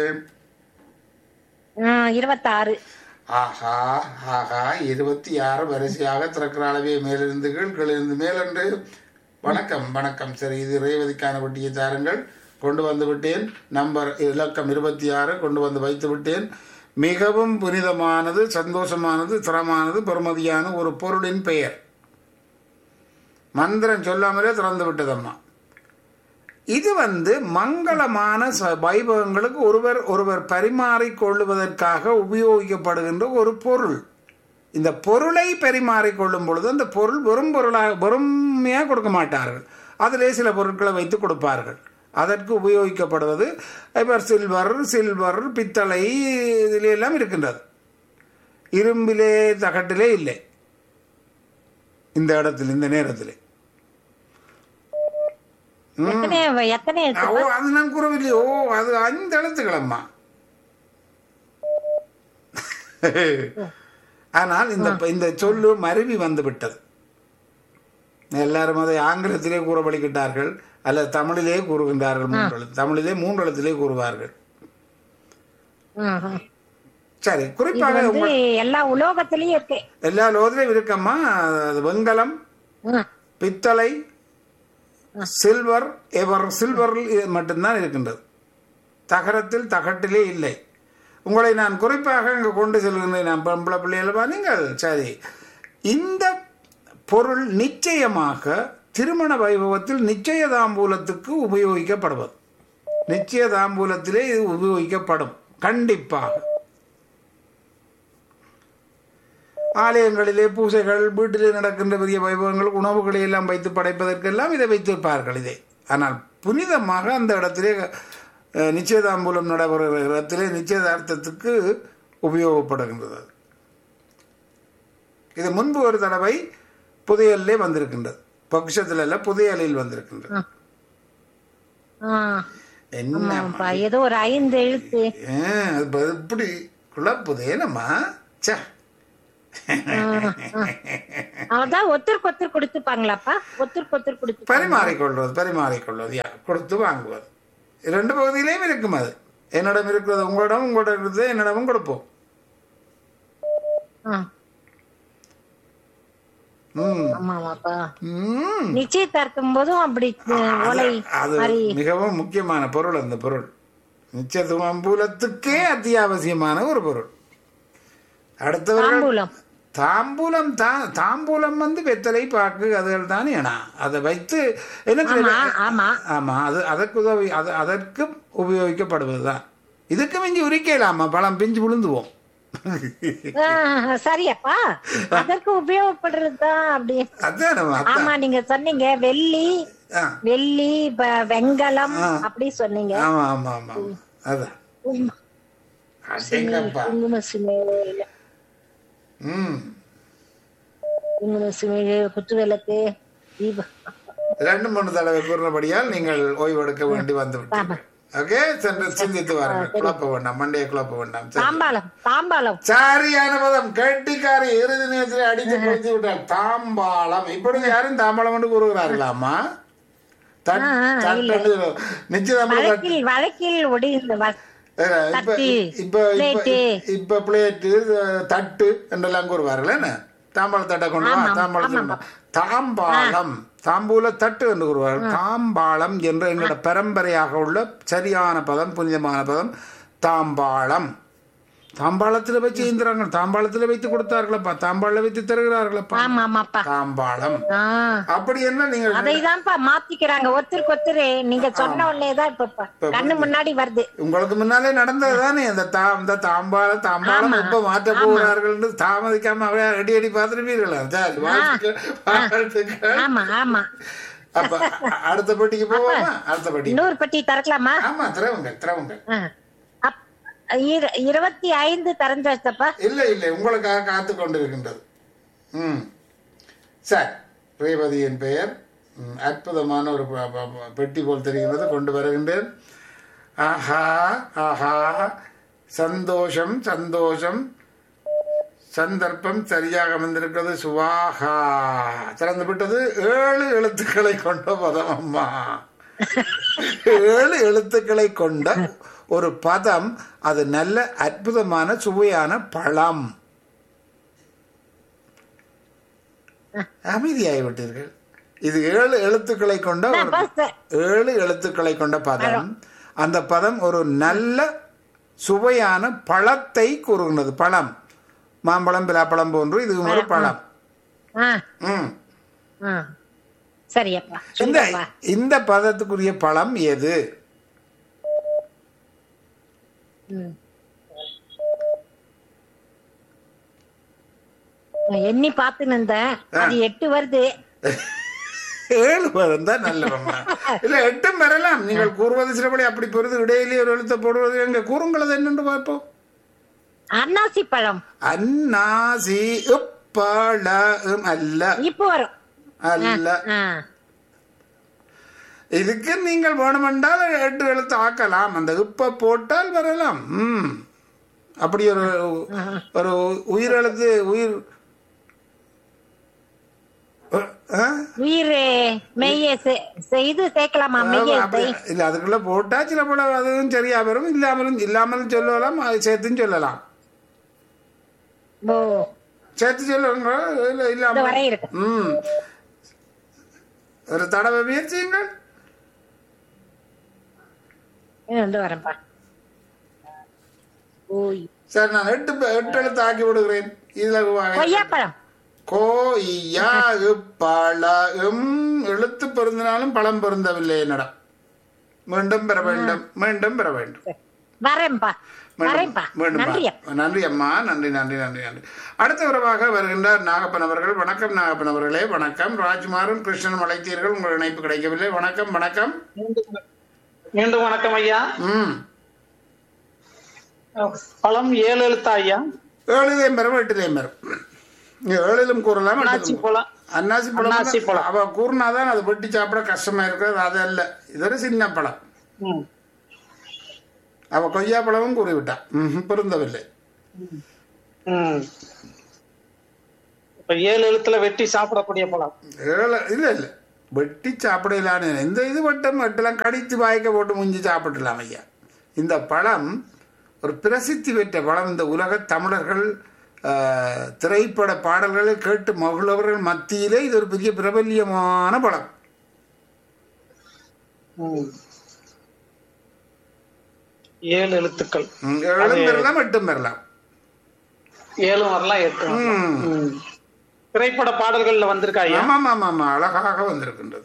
B: ம் இருபத்தாறு
A: ஆஹா ஆஹா இருபத்தி ஆறு வரிசையாக திறக்கிற அளவே மேலிருந்து கீழ் கீழிருந்து மேலென்று வணக்கம் வணக்கம் சரி இது ரேவதிக்கான வட்டியை தாருங்கள் கொண்டு வந்து விட்டேன் நம்பர் இலக்கம் இருபத்தி ஆறு கொண்டு வந்து வைத்து விட்டேன் மிகவும் புனிதமானது சந்தோஷமானது திறமானது பெறுமதியான ஒரு பொருளின் பெயர் மந்திரம் சொல்லாமலே திறந்து விட்டதம்மா இது வந்து மங்களமான ச- வைபவங்களுக்கு ஒருவர் ஒருவர் பரிமாறிக் கொள்ளுவதற்காக உபயோகிக்கப்படுகின்ற ஒரு பொருள் இந்த பொருளை பரிமாறிக் கொள்ளும் பொழுது அந்த பொருள் வெறும் பொருளாக வெறுமையாக கொடுக்க மாட்டார்கள் அதிலே சில பொருட்களை வைத்து கொடுப்பார்கள் அதற்கு உபயோகிக்கப்படுவது இப்போ சில்வர் சில்வர் பித்தளை இதில் எல்லாம் இருக்கின்றது இரும்பிலே தகட்டிலே இல்லை இந்த இடத்தில் இந்த நேரத்தில்
B: எத்தனை எத்தனை எழுத்து
A: ஓ அது நான் கூறவில்லை ஓ அது ஐந்து எழுத்துக்களம்மா ஆனால் இந்த இந்த சொல்லு மருவி வந்து விட்டது எல்லாரும் அதை ஆங்கிலத்திலே கூற வழிகிட்டார்கள் அல்லது தமிழிலே கூறுகின்றார்கள் மூன்று எழுத்து தமிழிலே மூன்று எழுத்திலே கூறுவார்கள்
B: ம், ம்.
A: சரி
B: இது
A: குறிப்பாக
B: வந்து
A: உங்கள்
B: எல்லா உலோகத்திலயும் இருக்கு
A: எல்லா லோதிலையும் இருக்கம்மா அது வெண்கலம்
B: ம்.
A: பித்தளை சில்வர் எவர் சில்வரில் இது மட்டும்தான் இருக்கின்றது தகரத்தில் தகட்டிலே இல்லை உங்களை நான் குறிப்பாக இங்கே கொண்டு செல்கின்றேன் நான் பொம்பளை பிள்ளைகளா நீங்கள் சரி இந்த பொருள் நிச்சயமாக திருமண வைபவத்தில் நிச்சயதாம்பூலத்துக்கு உபயோகிக்கப்படுவது நிச்சயதாம்பூலத்திலே இது உபயோகிக்கப்படும் கண்டிப்பாக ஆலயங்களிலே பூசைகள் வீட்டிலே நடக்கின்ற பெரிய வைபவங்கள் உணவுகளை எல்லாம் வைத்து படைப்பதற்கெல்லாம் இதை வைத்திருப்பார்கள் இதை ஆனால் புனிதமாக அந்த இடத்திலே அஹ், நிச்சயதாம்பூலம் நடைபெறுகிற இடத்திலே நிச்சயதார்த்தத்துக்கு உபயோகப்படுகின்றது அது. இது முன்பு ஒரு தடவை புதையல்லே வந்திருக்கின்றது பொக்கிஷத்தில் அல்ல புதையலில் வந்திருக்கின்றது
B: ஆ.
A: என்ன
B: ஆமாப்பா ஏதோ ஒரு ஐந்து எழுத்து
A: ஏன், அது ப- இப்படி குழப்புதே நம்ம சே
B: அவதான் ஒத்தருக்கு ஒத்தர் கொடுத்துப்பாங்களாப்பா ஒத்தருக்கு ஒத்தர் கொடுத்து
A: பரிமாறிக்கொள்வது பரிமாறிக்கொள்வது யா கொடுத்து வாங்குவது இரண்டு பகுதியிலையும் இருக்கும் அது என்னிடம் இருக்கிறது உங்களிடம் உங்களிடம் இருக்கிறது என்னிடமும் கொடுப்போம் ம்
B: ஆமா ஆமாப்பா
A: ம்
B: நிச்சயதார்த்தம் போதும் அப்படி அஹ், ஓலை
A: அது
B: மாதிரி
A: மிகவும் முக்கியமான பொருள் அந்த பொருள் நிச்சயத்துவம்பூலத்துக்கே அத்தியாவசியமான ஒரு பொருள் அடுத்தவர்கள்
B: தாம்பூலம்
A: தாம்பூலம் தான் தாம்பூலம் வந்து வெத்தலை பாக்கு அதுகள் தானே ஏனா அதை வைத்து என்ன
B: ஆமா
A: தெரியுமா?
B: ஆமா
A: ஆமா அது அதற்கு உதவி அது அதற்கு உபயோகிக்கப்படுவதுதான் இதுக்கு மிஞ்சி உரிக்கலாமா பழம் பிஞ்சு விழுந்துவோம்
B: ஆஹ், சரியப்பா அதற்கு உபயோகப்படுறதுதான் அப்படி
A: அதான் நம்ம அதான்.
B: ஆமா நீங்க சொன்னீங்க வெள்ளி
A: ஆ,
B: வெள்ளி ப- வெங்கலம் அப்படி சொன்னீங்க
A: ஆமா ஆமா ஆமா அதான்
B: குங்கும-
A: அடேங்கப்பா.
B: குங்கும சிமிழ்
A: ம்
B: குங்கும சிமிழ் குத்து விளக்கு தீபம்
A: ரெண்டு மூணு தடவை கூறினபடியால் நீங்கள் ஓய்வெடுக்க வேண்டி வந்து விட்டீர்கள் ஓகே சென்று சிந்தித்து வாருங்கள் குழப்ப வேண்டாம் மண்டையை குழப்ப வேண்டாம் சரி.
B: தாம்பாளம் தாம்பாளம்
A: சரியான பதம் கெட்டிக்காரி இறுதி நேரத்தில் அடித்து முடித்து விட்டார் தாம்பாளம் இப்பொழுது யாரும் தாம்பாளம் என்று கூறுகிறார்களாமா தட்-
B: ஆ, ஆ,
A: தட்டு நிச்சயம்
B: வழக்கில் வழக்கில் ஒடிந்த வ-
A: இப்ப
B: தட்டு,
A: இப்ப இப்ப
B: பிளேட்டு.
A: இப்ப பிளேட்டு தட்டு என்றெல்லாம் கூறுவார்கள் என்ன தாம்பாள தட்டை கொண்டு வா தாம்பாளம் தாம்பாளம் தாம்பூல தட்டு என்று கூறுவார்கள் தாம்பாளம் என்ற எங்களோட பரம்பரையாக உள்ள சரியான பதம் புனிதமான பதம் தாம்பாளம் தாம்பாளத்தில் வச்சு இந்திராங்க தாம்பாளத்தில் வைத்து கொடுத்தார்களப்பா தாம்பாள வைத்து தருகிறார்களப்பா
B: ஆமா ஆமாப்பா
A: தாம்பாளம்
B: ஆ,
A: அப்படி என்ன நீங்கள்
B: அதைதான்ப்பா மாத்திக்கிறாங்க ஒருத்தருக்கு ஒருத்தரு நீங்க சொன்ன உடனேதான் இப்ப ப- கண்ணு முன்னாடி வருது
A: உங்களுக்கு முன்னாலே நடந்தது தானே இந்த தா இந்த தாம்பாள தாம்பாளம் எப்ப மாற்ற போகிறார்கள் என்று தாமதிக்காம அப்படியே அடி அடி பார்த்துருப்பீர்களா சரி வாழ்த்துக்கள் வாழ்த்துக்கள்
B: ஆமா ஆமா
A: அப்ப அ- அடுத்த பெட்டிக்கு போவோமா அடுத்த பெட்டி
B: இன்னொரு பெட்டி திறக்கலாமா
A: ஆமா திரவுங்க திரவுங்க
B: ஆ. அப்- இரு- இருபத்தி ஐந்து திறந்தாச்சப்பா
A: இல்லை இல்லை உங்களுக்காக காத்து கொண்டிருக்கின்றது ம் சரி ரேவதியின் பெயர் ம், அற்புதமான ஒரு ப- ப- ப- பெட்டி போல் தெரிகிறது கொண்டு வருகின்றேன் ஆஹா ஆஹா சந்தோஷம் சந்தோஷம் சந்தர்ப்பம் சரியாக வந்திருக்கிறது சுவாகா திறந்து விட்டது ஏழு எழுத்துக்களை கொண்ட பதம் அம்மா ஏழு எழுத்துக்களை கொண்ட ஒரு பதம் அது நல்ல அற்புதமான சுவையான பழம் அமைதியாகி விட்டீர்கள் இது ஏழு எழுத்துக்களை கொண்ட ஒரு
B: அப்பா, ச-
A: ஏழு எழுத்துக்களை கொண்ட பதம் அந்த பதம் ஒரு நல்ல சுவையான பழத்தை கூறுகிறது பழம் மாம்பழம் பிலாப்பழம் போன்று இது ஒரு பழம்
B: ஆ,
A: ம்
B: ஆ. சரியப்பா
A: இந்த
B: சொல்லுப்பா
A: இந்த பதத்துக்குரிய பழம் எது
B: ம். நான் எண்ணி பார்த்துன்னு இருந்தேன் அது எட்டு வருது
A: ஏழு பதம் தான் நல்லவம்மா இல்ல எட்டும் வரலாம் நீங்கள் கூறுவது சிலபடி அப்படி பெறுது இடையிலே ஒரு எழுத்தை போடுவது எங்க கூறுங்களது என்னென்று பார்ப்போம்
B: அன்னாசி பழம்
A: அன்னாசி உப்பளம் அல்ல
B: இப்போ வரும்
A: அல்ல
B: ஆ.
A: இதுக்கு நீங்கள் வேணுமென்றால் எட்டு எழுத்து ஆக்கலாம் அந்த உப்பை போட்டால் வரலாம் ம் அப்படி ஒரு ஒரு உயிரெழுத்து உயிர் ஆ?
B: உயிர் மெய்ய செ- செய்து சேர்க்கலாமா மெய்ய
A: அப்படி இல்ல அதுக்குள்ள போட்டா சில போல அதுவும் சரியா வரும் இல்லாமலும் இல்லாமலும் சொல்லலாம் அது சேர்த்தும் சொல்லலாம்
B: ஓ
A: சேர்த்து சொல்லுங்க இல்ல
B: இந்த
A: இல்லாம
B: வரை இருக்கு
A: ம் ஒரு தடவை முயற்சியுங்கள்
B: இந்த வரேன்ப்பா ஓய்
A: சரி நான் எட்டு ப- எட்டு எழுத்து ஆக்கி விடுகிறேன் இதுல வகை-
B: கொய்யாப்பழம்
A: கோ இயா பழ எம் எழுத்து பொருந்தினாலும் பழம் பொருந்தவில்லை என்னிடம் மீண்டும் பெற வேண்டும் மீண்டும் பெற வேண்டும்
B: வரேன்ப்பா வரேன்ப்பா
A: மீண்டும்
B: நன்றி
A: பா. நன்றி அம்மா நன்றி நன்றி நன்றி நன்றி அடுத்த உறவாக வருகின்றார் நாகப்பன் அவர்கள் வணக்கம் நாகப்பன் அவர்களே வணக்கம் ராஜ்குமாரும் கிருஷ்ணனும் அழைத்தீர்கள் உங்கள் இணைப்பு கிடைக்கவில்லை வணக்கம் வணக்கம்
C: மீண்டும் வணக்கம் ஐயா
A: ம்
C: பழம் ஏழு எழுத்தா ஐயா
A: ஏழிலையும் பெறும் எட்டிலையும் பெறும் இங்க ஏழிலும் கூறலாம்
C: அன்னாச்சி
A: எட்டிலும்
C: பழம்
A: அன்னாசி
C: அன்னாசி
A: பழம்
C: பழம்.
A: அவ கூறினாதான் அது வெட்டி சாப்பிட கஷ்டமா இருக்கிறது அது அல்ல இது ஒரு சின்ன பழம்
C: ம்.
A: அவ கொய்யா பழமும் கூறிவிட்டா ம்ஹும், பொருந்தவில்லை
C: ம். இப்ப ஏழு எழுத்துல வெட்டி சாப்பிடக்கூடிய பழம்
A: ஏழு இல்ல இல்ல வெட்டி சாப்பிடலான்னு இந்த இது மட்டும் வெட்டலாம் கடித்து வாய்க்க போட்டு முஞ்சி சாப்பிடலாம் ஐயா இந்த பழம் ஒரு பிரசித்தி பெற்ற பழம் இந்த உலக தமிழர்கள் ஆஹ், திரைப்பட பாடல்களை கேட்டு மகிழ்வர்கள் மத்தியிலே இது ஒரு பெரிய பிரபல்யமான பழம்
C: ஏழு எழுத்துக்கள்
A: ம், ஏழும் பெறலாம் எட்டும் பெறலாம்
C: ஏழு வரலாம் எட்டு வரலாம்.
A: ம்.
C: ம். திரைப்பட பாடல்கள்ல வந்திருக்கா ஐயா
A: ஆமாம் ஆமாம் ஆமாம் அழகாக வந்திருக்கின்றது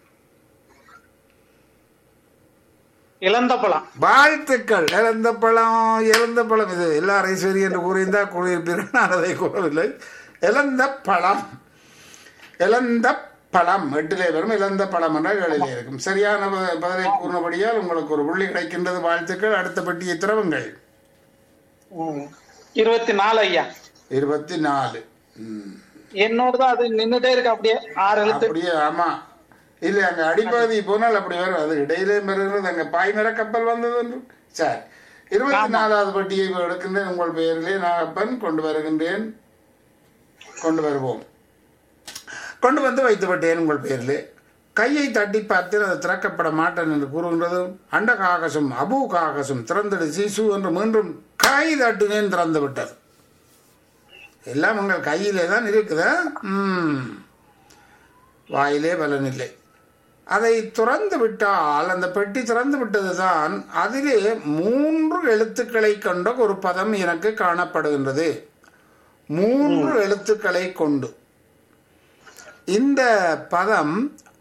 C: இழந்த பழம்
A: வாழ்த்துக்கள் இறந்த பழம் இறந்த பழம் இது எல்லாரையும் சரி என்று கூறியிருந்தால் கூறியிருப்பீர்கள் நான் அதை கூறவில்லை இழந்த பழம் இழந்த பழம் எட்டிலே வரும் இழந்த பழம் என்ற ஏழிலே இருக்கும் சரியான ப- பதிலை கூறினபடியால் உங்களுக்கு ஒரு புள்ளி கிடைக்கின்றது வாழ்த்துக்கள் அடுத்த பெட்டியை திறவுங்கள்
C: ம். இருபத்தி நாலு ஐயா
A: இருபத்தி நாலு ம்.
C: என்னோட தான் அது நின்னுட்டே இருக்கு அப்படியே ஆறு எழுத்து
A: அப்படியே ஆமா இல்ல அங்க அடிப்பகுதி போனால் அப்படி வரும் அது இடையிலே வருகிறது அங்க பாய்மர கப்பல் வந்தது என்று சரி இருபத்தி நாலாவது பட்டியை இப்ப எடுக்கின்றேன் உங்கள் பெயரிலே நாகப்பன் கொண்டு வருகின்றேன் கொண்டு வருவோம் கொண்டு வந்து வைத்து விட்டேன் உங்கள் பெயரிலே கையை தட்டி பார்த்தேன் அது திறக்கப்பட மாட்டேன் என்று கூறுகின்றதும் அண்ட காகசம் அபு காகசம் திறந்திடு சீசு என்று மீண்டும் கை தட்டினேன் திறந்து விட்டது எல்லாம் உங்கள் கையிலே தான் இருக்குதா ம் வாயிலே பலனில்லை அதை துறந்து விட்டால் அந்த பெட்டி திறந்து விட்டதுதான் அதிலே மூன்று எழுத்துக்களை கொண்ட ஒரு பதம் எனக்கு காணப்படுகின்றது மூன்று எழுத்துக்களை கொண்டு இந்த பதம்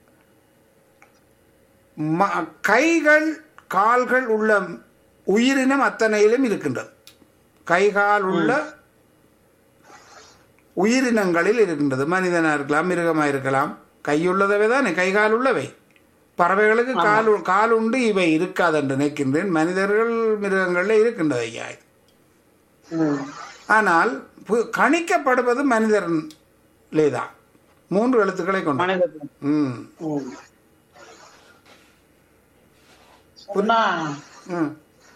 A: ம- கைகள் கால்கள் உள்ள உயிரினம் அத்தனையிலும் இருக்கின்றது கைகால் உள்ள உயிரினங்களில் இருக்கின்றது மனிதனா இருக்கலாம் மிருகமா இருக்கலாம் கையுள்ளதவை தானே கைகால் உள்ளவை பறவைகளுக்கு கால் உ- கால் உண்டு இவை இருக்காது என்று நினைக்கின்றேன் மனிதர்கள் மிருகங்களில் இருக்கின்றது ஐயா இது.
C: ம்.
A: ஆனால் பு- கணிக்கப்படுவது மனிதர்லே தான் மூன்று எழுத்துக்களை கொண்டு
C: மனிதர்கள்
A: ம்
C: ம். சொன்னா
A: ம்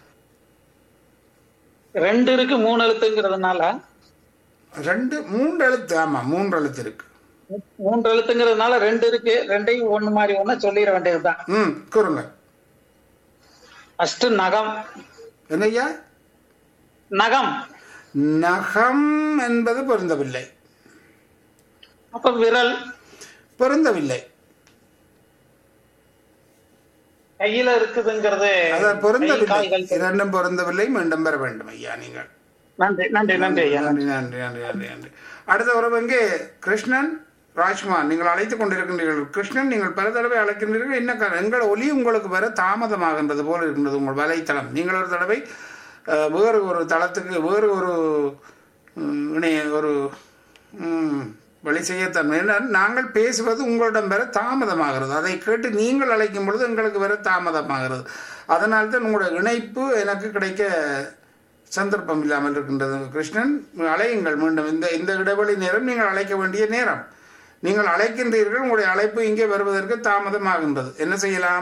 C: ரெண்டு இருக்கு மூணு எழுத்துங்கிறதுனால
A: ரெண்டு மூன்று எழுத்து ஆமா மூன்று எழுத்து இருக்கு
C: மூன்று எழுத்துங்கிறதுனால ரெண்டு இருக்கு ரெண்டையும் ஒண்ணு மாதிரி ஒண்ணு சொல்லிட வேண்டியதுதான்
A: ம் கூறுங்க
C: ஃபர்ஸ்ட் நகம்
A: என்னய்யா
C: நகம்
A: நகம் என்பது பொருந்தவில்லை
C: அப்ப விரல்
A: பொருந்தவில்லை
C: கையில இருக்குதுங்கிறது
A: அதான்
C: கை,
A: பொருந்தவில்லை
C: கால்கள்.
A: இரண்டும் பொருந்தவில்லை மீண்டும் பெற வேண்டும் ஐயா நீங்கள்
C: நன்றி நன்றி நன்றி ஐயா
A: நன்றி நன்றி நன்றி நன்றி நன்றி அடுத்த உறவு இங்கே கிருஷ்ணன் ராஜ்குமார் நீங்கள் அழைத்துக் கொண்டிருக்கின்றீர்கள் கிருஷ்ணன் நீங்கள் பல தடவை அழைக்கின்றீர்கள் என்ன காரணம் எங்கள் ஒலி உங்களுக்கு வர தாமதமாகின்றது போல இருக்கின்றது உங்கள் வலைத்தளம் நீங்கள் ஒரு தடவை அஹ், வேறு ஒரு தளத்துக்கு வேறு ஒரு ம், இணைய ஒரு ம், வழி செய்யத்தன்மை ஏன்னா நாங்கள் பேசுவது உங்களிடம் வர தாமதமாகிறது அதை கேட்டு நீங்கள் அழைக்கும் பொழுது எங்களுக்கு வர தாமதமாகிறது அதனால்தான் தான் உங்களுடைய இணைப்பு எனக்கு கிடைக்க சந்தர்ப்பம் இல்லாமல் இருக்கின்றது கிருஷ்ணன் அழையுங்கள் மீண்டும் இந்த இந்த இடைவெளி நேரம் நீங்கள் அழைக்க வேண்டிய நேரம் நீங்கள் அழைக்கின்றீர்கள் உங்களுடைய அழைப்பு இங்கே வருவதற்கு தாமதமாகின்றது என்ன செய்யலாம்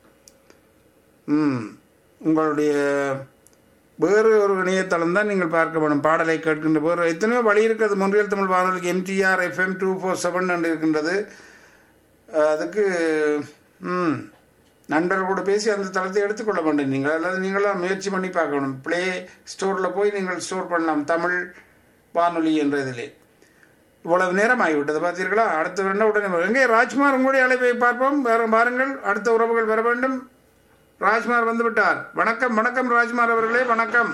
A: ம் உங்களுடைய வேறு ஒரு இணையதளம் தான் நீங்கள் பார்க்க வேண்டும் பாடலை கேட்கின்ற வேறு எத்தனையோ வழி இருக்கிறது முன்றியல் தமிழ் வானொலிக்கு MTR FM two four seven என்று இருக்கின்றது அதுக்கு ம் நண்பர்களோடு பேசி அந்த தளத்தை எடுத்துக்கொள்ள வேண்டும் நீங்கள் அல்லது நீங்களாம் முயற்சி பண்ணி பார்க்கணும் ப்ளே ஸ்டோரில் போய் நீங்கள் ஸ்டோர் பண்ணலாம் தமிழ் வானொலி என்ற இதிலே இவ்வளவு நேரம் ஆகிவிட்டது பார்த்தீர்களா அடுத்த ரெண்டு உடனே வரும். எங்கே ராஜ்குமார் உங்களுடைய அழைப்பை பார்ப்போம் வேற பாருங்கள் அடுத்த உறவுகள் வர வேண்டும் ராஜ்குமார் வந்து விட்டார் வணக்கம் வணக்கம் ராஜ்குமார் அவர்களே வணக்கம்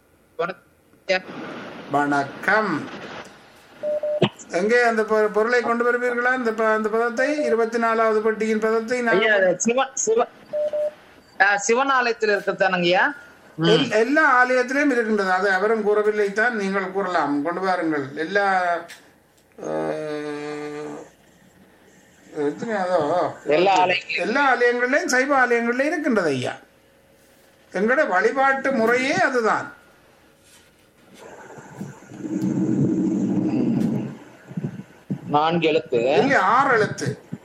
A: வணக்கம் எங்கே அந்த பொ- பொருளை கொண்டு வருவீர்களா அந்த ப- அந்த பதத்தை இருபத்தி நாலாவது பட்டியின் பதத்தை நான்
E: ஐயா சிவன் சிவன் ஆ, சிவன் ஆலயத்தில் இருக்குதானங்கய்யா
A: எல்- எல்லா ஆலயத்திலும் இருக்கின்றது அது அவரும் கூறவில்லை தான் நீங்கள் கூறலாம் கொண்டு வாருங்கள் எல்லா அஹ், எத்தனையாதோ
E: எல்லா ஆலயங்களும்
A: எல்லா ஆலயங்களிலும் சைவ ஆலயங்களிலும் இருக்கின்றது ஐயா எங்களோட வழிபாட்டு முறையே அதுதான்
E: நான்கு எழுத்து
A: இங்கே ஆறு எழுத்து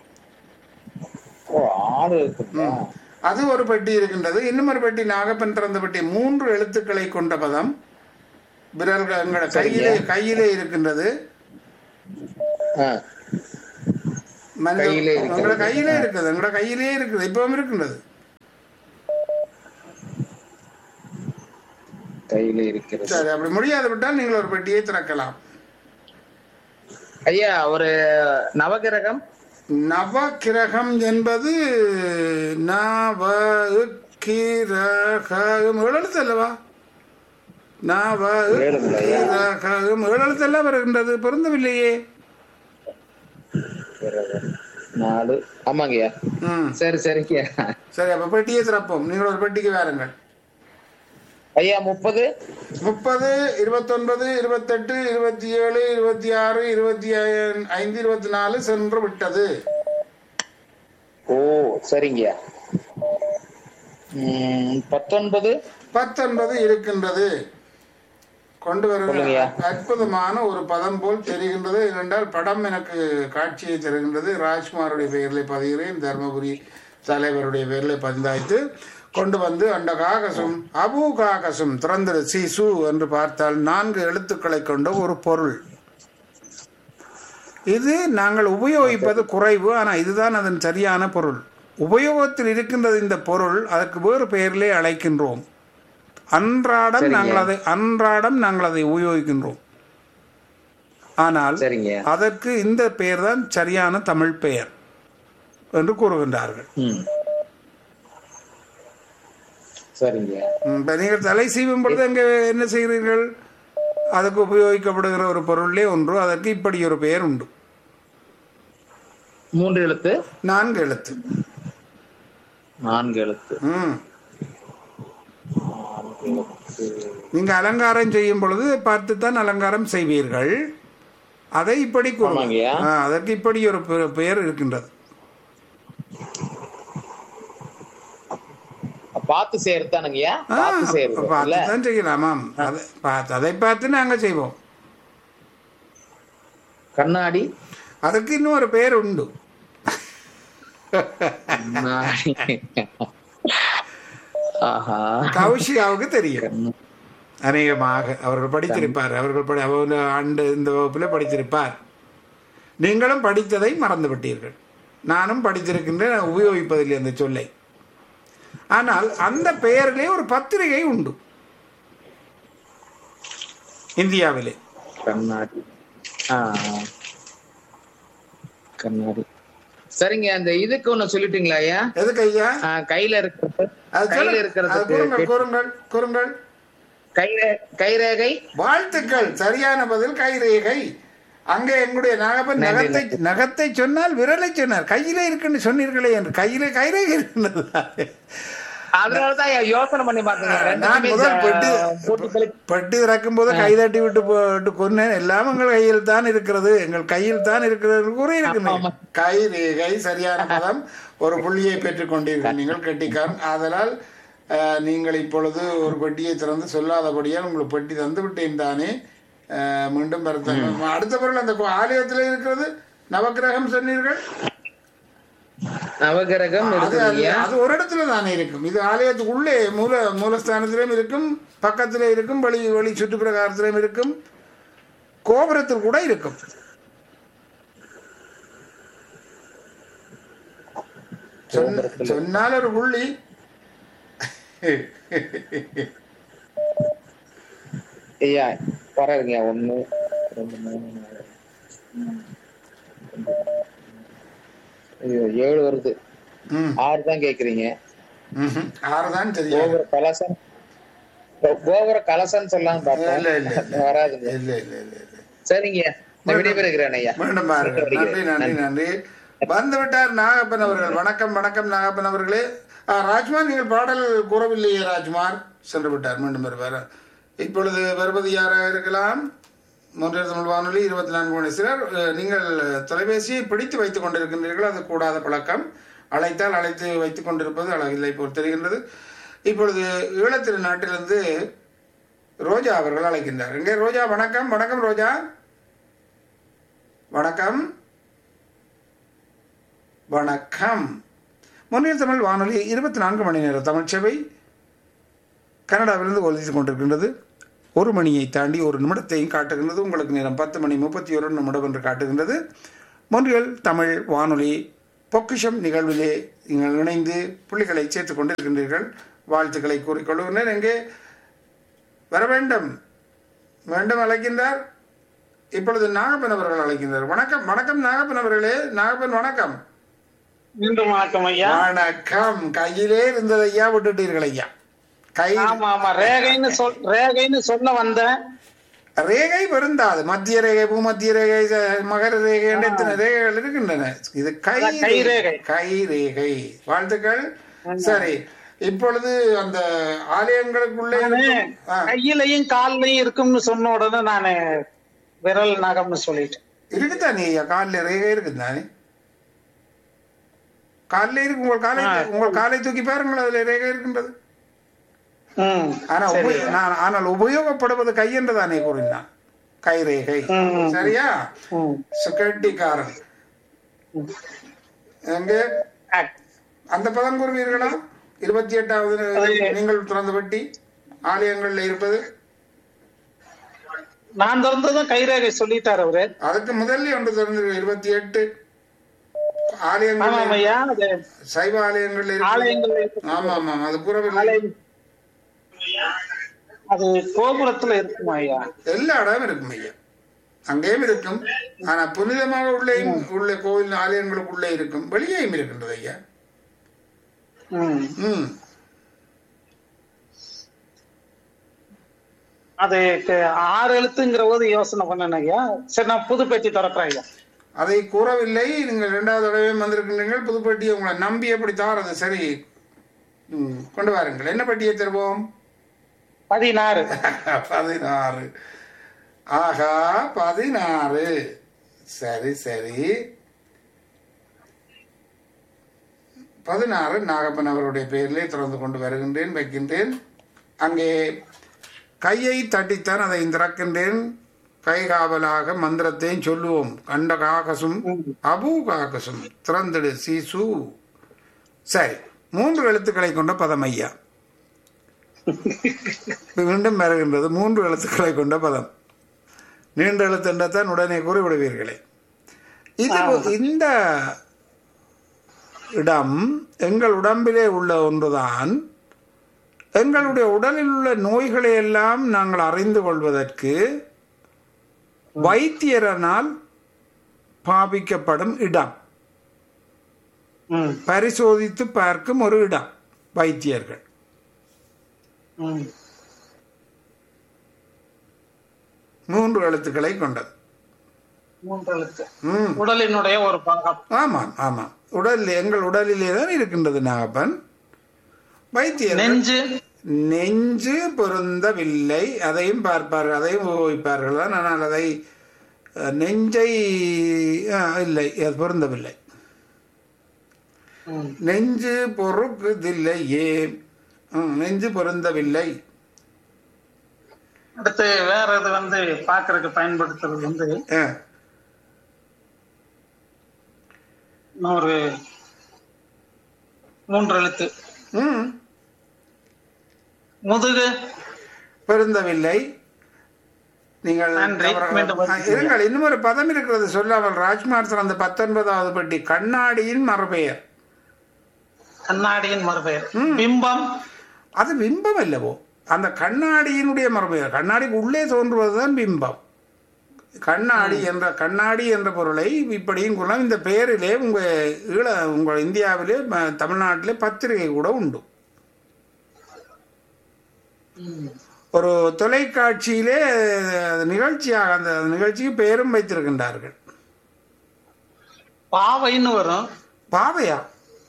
E: ஓ ஆறு இருக்குதா
A: அது ஒரு பெட்டி இருக்கின்றது இன்னும் ஒரு பெட்டி நாகப்பன் திறந்த பெட்டி மூன்று எழுத்துக்களை கொண்ட பதம் விரல்கள் எங்களோட கையிலே கையிலே இருக்கின்றது
E: ஆ,
A: மனித
E: கையிலே இருக்கிறது.
A: உங்களோட கையிலே இருக்குது உங்களோட கையிலே இருக்குது இப்பவும் இருக்கின்றது
E: கையில இருக்கிறது
A: சரி அப்படி முடியாது விட்டால் நீங்கள் ஒரு பெட்டியை திறக்கலாம்
E: ஐயா ஒரு நவகிரகம்
A: நவக்கிரகம் என்பது நவக்கிரகம் எழுத்து அல்லவா நவக்கிரகம் எழுத்து எல்லாம் வருகின்றது பொருந்தவில்லையே
E: கிரகம். நாலு ஆமாங்கய்யா
A: ம்
E: சரி சரிங்க
A: சரி அப்ப பெட்டியை திறப்போம் நீங்கள் ஒரு பெட்டிக்கு வாருங்கள்
E: ஐயா முப்பது
A: முப்பது இருபத்தொன்பது இருபத்தெட்டு இருபத்தி ஏழு இருபத்தி ஆறு இருபத்தி ஐ- ஐந்து இருபத்தி நாலு சென்று விட்டது
E: ஓ சரிங்கய்யா ம், பத்தொன்பது
A: பத்தொன்பது இருக்கின்றது கொண்டு வருகிற
E: சொல்லுங்கய்யா.
A: அற்புதமான ஒரு பதம் போல் தெரிகின்றது ஏனென்றால் படம் எனக்கு காட்சியை தருகின்றது ராஜ்குமாருடைய பெயரில் பதிகிறேன் தர்மபுரி தலைவருடைய பெயரில் பதிந்தாய்த்து கொண்டு வந்து அண்ட காகசம் அபு காகசம் திறந்திரு சிசு என்று பார்த்தால் நான்கு எழுத்துக்களை கொண்ட ஒரு பொருள் இது நாங்கள் உபயோகிப்பது குறைவு ஆனால் இதுதான் அதன் சரியான பொருள் உபயோகத்தில் இருக்கின்றது இந்த பொருள் அதற்கு வேறு பெயரிலே அழைக்கின்றோம் அன்றாடம்
E: சரிங்க.
A: நாங்கள் அதை அன்றாடம் நாங்கள் அதை உபயோகிக்கின்றோம் ஆனால்
E: சரிங்க
A: அதற்கு இந்த பெயர் தான் சரியான தமிழ் பெயர் என்று கூறுகின்றார்கள்
E: ம் சரிங்க
A: ம், இப்ப நீங்கள் தலை சீவும் பொழுது அங்கே என்ன செய்கிறீர்கள் அதுக்கு உபயோகிக்கப்படுகிற ஒரு பொருளே ஒன்று அதற்கு இப்படி ஒரு பெயர் உண்டு
E: மூன்று எழுத்து
A: நான்கு எழுத்து
E: நான்கு எழுத்து
A: ம்
E: நான்கு எழுத்து
A: நீங்க அலங்காரம் செய்யும் பொழுது பார்த்து தான் அலங்காரம் செய்வீர்கள் அதை இப்படி கூறுங்கள்.
E: ஆமாங்கய்யா.
A: ஆ, அதற்கு இப்படி ஒரு பெ- பெயர் இருக்கின்றது
E: பார்த்து செய்யறதானுங்கய்யா
A: ஆ,
E: பார்த்து செய்யறது இல்ல
A: பார்த்து தான் செய்யலாமாம் அதை பார்த்து அதை பார்த்து நாங்க செய்வோம்
E: கண்ணாடி
A: அதுக்கு இன்னும் ஒரு பெயர் உண்டு
E: கண்ணாடி ஆஹா
A: கௌஷிகாவுக்கு தெரியும் அநேகமாக அவர்கள் படித்திருப்பார் அவர்கள் படி அவர் ஆண்டு இந்த வகுப்பில் படித்திருப்பார் நீங்களும் படித்ததை மறந்து விட்டீர்கள் நானும் படித்திருக்கின்றேன் நான் உபயோகிப்பதில்லை அந்த சொல்லை ஆனால் அந்த பெயரிலே ஒரு பத்திரிகை உண்டு இந்தியாவிலே
E: கண்ணாடி ஆ கண்ணாடி சரிங்க அந்த இதுக்கு ஒண்ணு சொல்லிட்டீங்களா ஐயா
A: எதுக்கு ஐயா
E: ஆ, கையில இருக்கிறது
A: அது
E: கையில
A: சொல்லுங்க. அது
E: இருக்கிறதுக்கு
A: கூறுங்கள் கூறுங்கள் கூறுங்கள்
E: கைரே கைரேகை
A: வாழ்த்துக்கள் சரியான பதில் கைரேகை அங்கே எங்களுடைய நகப்பன் நகத்தை நகத்தை சொன்னால் விரலை சொன்னார் கையிலே இருக்குன்னு சொன்னீர்களே என்று கையிலே கைரேகை இருக்கின்றது
E: அதனாலதான் ஐயா யோசனை பண்ணி பாத்துங்க
A: நான் முதல் பெட்டி பெட்டி திறக்கும் போது கை தட்டி விட்டு போட்டு கொன்னேன் எல்லாம் எங்கள் கையில் தான் இருக்கிறது எங்கள் கையில் தான் இருக்கிறது என்று கூறி இருக்கின்றேன் கை ரேகை சரியான பதம் ஒரு புள்ளியை பெற்றுக் கொண்டீர்கள் நீங்கள் கெட்டிக்காரன் ஆதலால் அஹ், நீங்கள் இப்பொழுது ஒரு பெட்டியை திறந்து சொல்லாதபடியால் உங்களுக்கு பெட்டி தந்து விட்டேன் தானே அஹ், மீண்டும் பெறுத்த அடுத்த பொருள் அந்த ஆலயத்தில் இருக்கிறது நவக்கிரகம் சொன்னீர்கள்
E: நவகிரகம்
A: அது
E: இருக்குது
A: அது-
E: ஐயா
A: அது ஒரு இடத்துல தானே இருக்கும் இது ஆலயத்துக்கு உள்ளே மூல மூலஸ்தானத்திலும் இருக்கும் பக்கத்திலே இருக்கும் வெளி வெளி சுற்றுப்பிரகாரத்திலும் இருக்கும் கோபுரத்தில் கூட இருக்கும் சொன்ன- சொன்னால் ஒரு புள்ளி
E: ஐயா வராதுங்க ஒண்ணு ரெண்டு மூணு நாலு ஐயோ ஏழு வருது
A: ம்,
E: ஆறு தான் கேக்குறீங்க
A: ம்ஹும். ஆறுதான் தெரியும்
E: கோபுர கலசம் கோ- கோபுர கலசம் சொல்லலாம்
A: இல்ல, இல்ல, இல்ல.
E: பார்த்தேன் வராதுங்க
A: இல்ல இல்ல இல்ல இல்ல
E: சரிங்க நான் விடைபெறுகிறேன் ஐயா
A: மீண்டும் பாருங்கள் நன்றி நன்றி நன்றி வந்து விட்டார் நாகப்பன் அவர்கள் வணக்கம் வணக்கம் நாகப்பன் அவர்களே ஆ, ராஜ்குமார் நீங்கள் பாடல் கூறவில்லையே ராஜ்குமார் சென்று விட்டார் மீண்டும் வருவார் இப்பொழுது வருவது யாராக இருக்கலாம் மூன்றாவது தமிழ் வானொலி இருபத்தி நான்கு மணி சிலர் அஹ், நீங்கள் தொலைபேசியை பிடித்து வைத்துக் கொண்டிருக்கின்றீர்கள் அது கூடாத பழக்கம் அழைத்தால் அழைத்து வைத்துக் கொண்டிருப்பது அழகில்லை போல் தெரிகின்றது இப்பொழுது ஈழத்திரு நாட்டிலிருந்து ரோஜா அவர்கள் அழைக்கின்றார் இங்கே ரோஜா வணக்கம் வணக்கம் ரோஜா வணக்கம் வணக்கம் முன்னில் தமிழ் வானொலி இருபத்தி நான்கு மணி நேர தமிழ் சேவை கனடாவிலிருந்து ஒலித்துக் கொண்டிருக்கின்றது ஒரு மணியை தாண்டி ஒரு நிமிடத்தையும் காட்டுகின்றது உங்களுக்கு நேரம் பத்து மணி முப்பத்தி ஒரு நிமிடம் என்று காட்டுகின்றது மொன்றியல் தமிழ் வானொலி பொக்கிஷம் நிகழ்விலே நீங்கள் இணைந்து புள்ளிகளை சேர்த்துக் கொண்டிருக்கின்றீர்கள் வாழ்த்துக்களை கூறிக்கொள்கின்றேன் எங்கே வர வேண்டும் வேண்டும் அழைக்கின்றார் இப்பொழுது நாகப்பன் அவர்கள் அழைக்கின்றார் வணக்கம் வணக்கம் நாகப்பன் அவர்களே நாகப்பன் வணக்கம்
C: மீண்டும் வணக்கம் ஐயா
A: வணக்கம் கையிலே இருந்தது ஐயா விட்டுட்டீர்கள் ஐயா கை
C: ஆமா ஆமா ரேகைன்னு சொல் ரேகைன்னு சொல்ல வந்தேன்
A: ரேகை பொருந்தாது மத்திய ரேகை பூமத்திய ரேகை ச- மகர ரேகை என்று எத்தனை ரேகைகள் இருக்கின்றன இது கை
C: அதான் கை ரேகை.
A: கை ரேகை வாழ்த்துக்கள் சரி இப்பொழுது அந்த ஆலயங்களுக்குள்ளே இருக்கும்- ஆ,
C: கையிலையும் கால்லையும் இருக்கும்னு சொன்ன உடனே நானு விரல் நகம்னு சொல்லிட்டேன்
A: இருக்குதானே ஐயா காலில் ரேகை இருக்குதானே காலில் இருக்கு உங்கள் காலை உங்கள் காலை தூக்கி பாருங்கள் அதுல ரேகை இருக்கின்றது
C: ம்
A: ஆனா
C: சரி.
A: உபயோ- நான் ஆனால் உபயோகப்படுவது கை என்று தானே கூறினான் கை ரேகை
C: ம்.
A: சரியா
C: ம்.
A: சுகட்டிக்காரன் எங்கே
C: ஆ,
A: அந்த பதம் கூறுவீர்களா இருபத்தி எட்டாவது
C: அது-
A: நீங்கள் திறந்த பெட்டி ஆலயங்கள்ல இருப்பது
C: நான் திறந்ததும் கைரேகை சொல்லிட்டாரு அவரு
A: அதுக்கு முதல்ல ஒன்று திறந்திருக்கு இருபத்தி எட்டு
C: ஆமாம்
A: ஆலயங்கள்
C: ஐயா அது
A: சைவ ஆலயங்கள்ல இருக்கு
C: ஆலயங்கள்ல இருக்கு.
A: ஆமா ஆமா அது கூறவில்லை
C: ஆலயம் அது கோபுரத்துல இருக்குமா ஐயா
A: எல்லா இடமும் இருக்கும் ஐயா அங்கேயும் இருக்கும் ஆனா புனிதமாக உள்ளேயும் உள்ள கோவில் ஆலயங்களுக்குள்ளே இருக்கும் வெளியேயும் இருக்கின்றது ஐயா
C: ம்
A: ம்
C: அது க- ஆறு எழுத்துங்கிற போது யோசனை பண்ணேன் ஐயா சரி நான் புது பெட்டி திறக்கிறேன் ஐயா
A: அதை கூறவில்லை நீங்கள் இரண்டாவது தடவையும் வந்திருக்கின்றீர்கள் புதுப்பட்டியை உங்களை நம்பி எப்படி தாரது சரி ம், கொண்டு வாருங்கள் என்ன பட்டியை தருவோம்
C: பதினாறு
A: பதினாறு ஆகா பதினாறு சரி சரி பதினாறு நாகப்பன் அவருடைய பெயரிலே திறந்து கொண்டு வருகின்றேன் வைக்கின்றேன் அங்கே கையை தட்டித்தான் அதை திறக்கின்றேன் கை காவலாக மந்திரத்தையும் சொல்லுவோம் கண்ட காகசும் அபு காகசும் திறந்திடு சீசு சரி மூன்று எழுத்துக்களை கொண்ட பதம் ஐயா மீண்டும் வருகின்றது மூன்று எழுத்துக்களை கொண்ட பதம் நீண்ட எழுத்து என்றால் உடனே கூறிவிடுவீர்களே இது இந்த இடம் எங்கள் உடம்பிலே உள்ள ஒன்றுதான் எங்களுடைய உடலில் உள்ள நோய்களை எல்லாம் நாங்கள் அறிந்து கொள்வதற்கு வைத்தியரனால் பாவிக்கப்படும் இடம்
C: ம்
A: பரிசோதித்து பார்க்கும் ஒரு இடம் வைத்தியர்கள்
C: ம்
A: மூன்று எழுத்துக்களை கொண்டது
C: மூன்று எழுத்து
A: ம்
C: உடலினுடைய ஒரு பாகம்
A: ஆமாம் ஆமாம் உடல் எங்கள் உடலிலே தான் இருக்கின்றது நாகப்பன் வைத்தியர்
C: நெஞ்சு
A: நெஞ்சு பொருந்தவில்லை அதையும் பார்ப்பார்கள் அதையும் உபயோகிப்பார்கள் தான் ஆனால் அதை அஹ், நெஞ்சை ஆ, இல்லை அது பொருந்தவில்லை
C: ம்.
A: நெஞ்சு பொறுக்குதில்லையே ம், நெஞ்சு பொருந்தவில்லை
C: அடுத்து வேற இது வந்து பாக்குறதுக்கு பயன்படுத்துறது வந்து
A: ஆ,
C: இன்னொரு மூன்று எழுத்து
A: ம்
C: முதுகு
A: பொருந்தவில்லை நீங்கள்
C: நன்றி.
A: அவர்கள்-
C: மீண்டும்
A: ஆ, இருங்கள் இன்னும் ஒரு பதம் இருக்கிறது சொல்லாமல் ராஜ்குமார் சார் அந்த பத்தொன்பதாவது பட்டி கண்ணாடியின் மறுபெயர்
C: கண்ணாடியின் மறுபெயர் பிம்பம்
A: அது பிம்பம் அல்லவோ அந்த கண்ணாடியினுடைய மறுபெயர் கண்ணாடிக்கு உள்ளே தோன்றுவதுதான் பிம்பம் கண்ணாடி என்ற கண்ணாடி என்ற பொருளை இப்படியும் கூறலாம் இந்த பெயரிலே உங்க ஈழ உங்கள் இந்தியாவிலே ம- தமிழ்நாட்டிலே பத்திரிகை கூட உண்டு ஒரு தொலைக்காட்சியிலே அது நிகழ்ச்சியாக அந்த நிகழ்ச்சிக்கு பெயரும் வைத்திருக்கின்றார்கள்
C: பாவைன்னு வரும்
A: பாவையா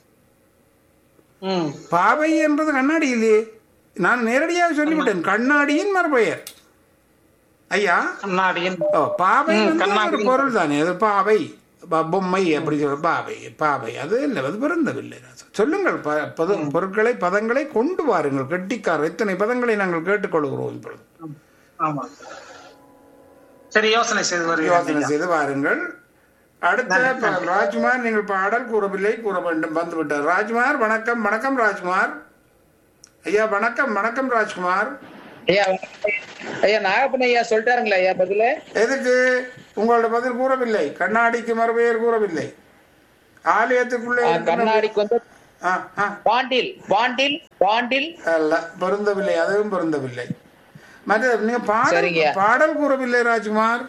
C: ம்
A: பாவை என்றது கண்ணாடி இல்லையே நான் நேரடியாக சொல்லிவிட்டேன் கண்ணாடியின் மறுபெயர் ஐயா
C: கண்ணாடியின்
A: ஓ பாவை
C: ம்,
A: வந்து ஒரு
C: கண்ணாடி.
A: பொருள் தானே அது பாவை ப- பொம்மை அப்படி சொல்ல பாவை பாவை அது இல்லை அது பிறந்தவில்லை சொல்லுங்கள் ப- பத- பொருட்களை பதங்களை கொண்டு வாருங்கள் கெட்டிக்கார இத்தனை பதங்களை நாங்கள் கேட்டுக்கொள்கிறோம் இப்பொழுது
C: ஆமா சரி யோசனை செய்து
A: யோசனை
C: வருகிறேன்
A: செய்து வாருங்கள் அடுத்த ப- ராஜ்குமார் நீங்கள் பாடல் கூறவில்லை கூற வேண்டும் வந்துவிட்டார் ராஜ்குமார் வணக்கம் வணக்கம் ராஜ்குமார் ஐயா வணக்கம் வணக்கம் ராஜ்குமார்
E: ஐயா ஐயா நாகப்பன் ஐயா சொல்லிட்டாருங்களா ஐயா பதிலு
A: எதுக்கு உங்களோட பதில் கூறவில்லை கண்ணாடிக்கு மறுபெயர் கூறவில்லை ஆலயத்துக்குள்ளே
E: ஆ,
A: இருக்கின்ற-
E: கண்ணாடிக்கு வந்து
A: ஆ, ஆ,
E: பாண்டில் பாண்டில் பாண்டில்
A: அல்ல பொருந்தவில்லை அதுவும் பொருந்தவில்லை மற்ற நீங்க பாடல்
E: சரிங்கய்யா.
A: பாடல் கூறவில்லை ராஜ்குமார்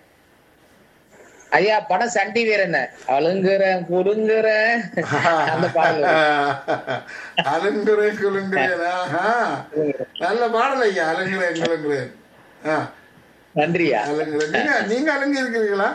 E: ஐயா படம் சண்டி வீரன் அழுங்குறேன் குடுங்குறேன் அந்த பாடல் வரும்.
A: அலங்குறேன் குலுங்குறேன் ஆஹா. நல்ல பாடல் ஐயா அலங்குறேன் குலுங்குறேன் ஆ,
E: நன்றியா
A: அலங்குறேன் நீங்க நீங்க அலங்கி இருக்கிறீங்களா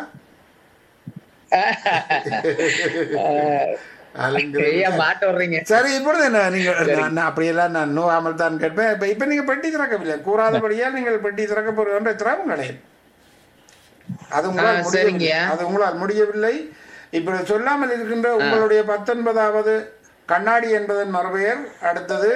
A: அலங்குறேன்
E: ஐயா மாட்ட வர்றீங்க
A: சரி இப்பொழுது என்ன நீங்க நான் நான் அப்படியெல்லாம் நான் நோகாமல் தான் கேட்பேன் இப்ப இப்ப நீங்க பெட்டி திறக்கவில்லை கூறாதபடியால் நீங்கள் பெட்டி திறக்க போகிற திறமும் கிடையாது அது உங்களால்
E: ஆ,
A: முடியவில்லை
E: சரிங்கய்யா.
A: அது உங்களால் முடியவில்லை இப்ப சொல்லாமல் இருக்கின்ற உங்களுடைய பத்தொன்பதாவது கண்ணாடி என்பதன் மறுபெயர் அடுத்தது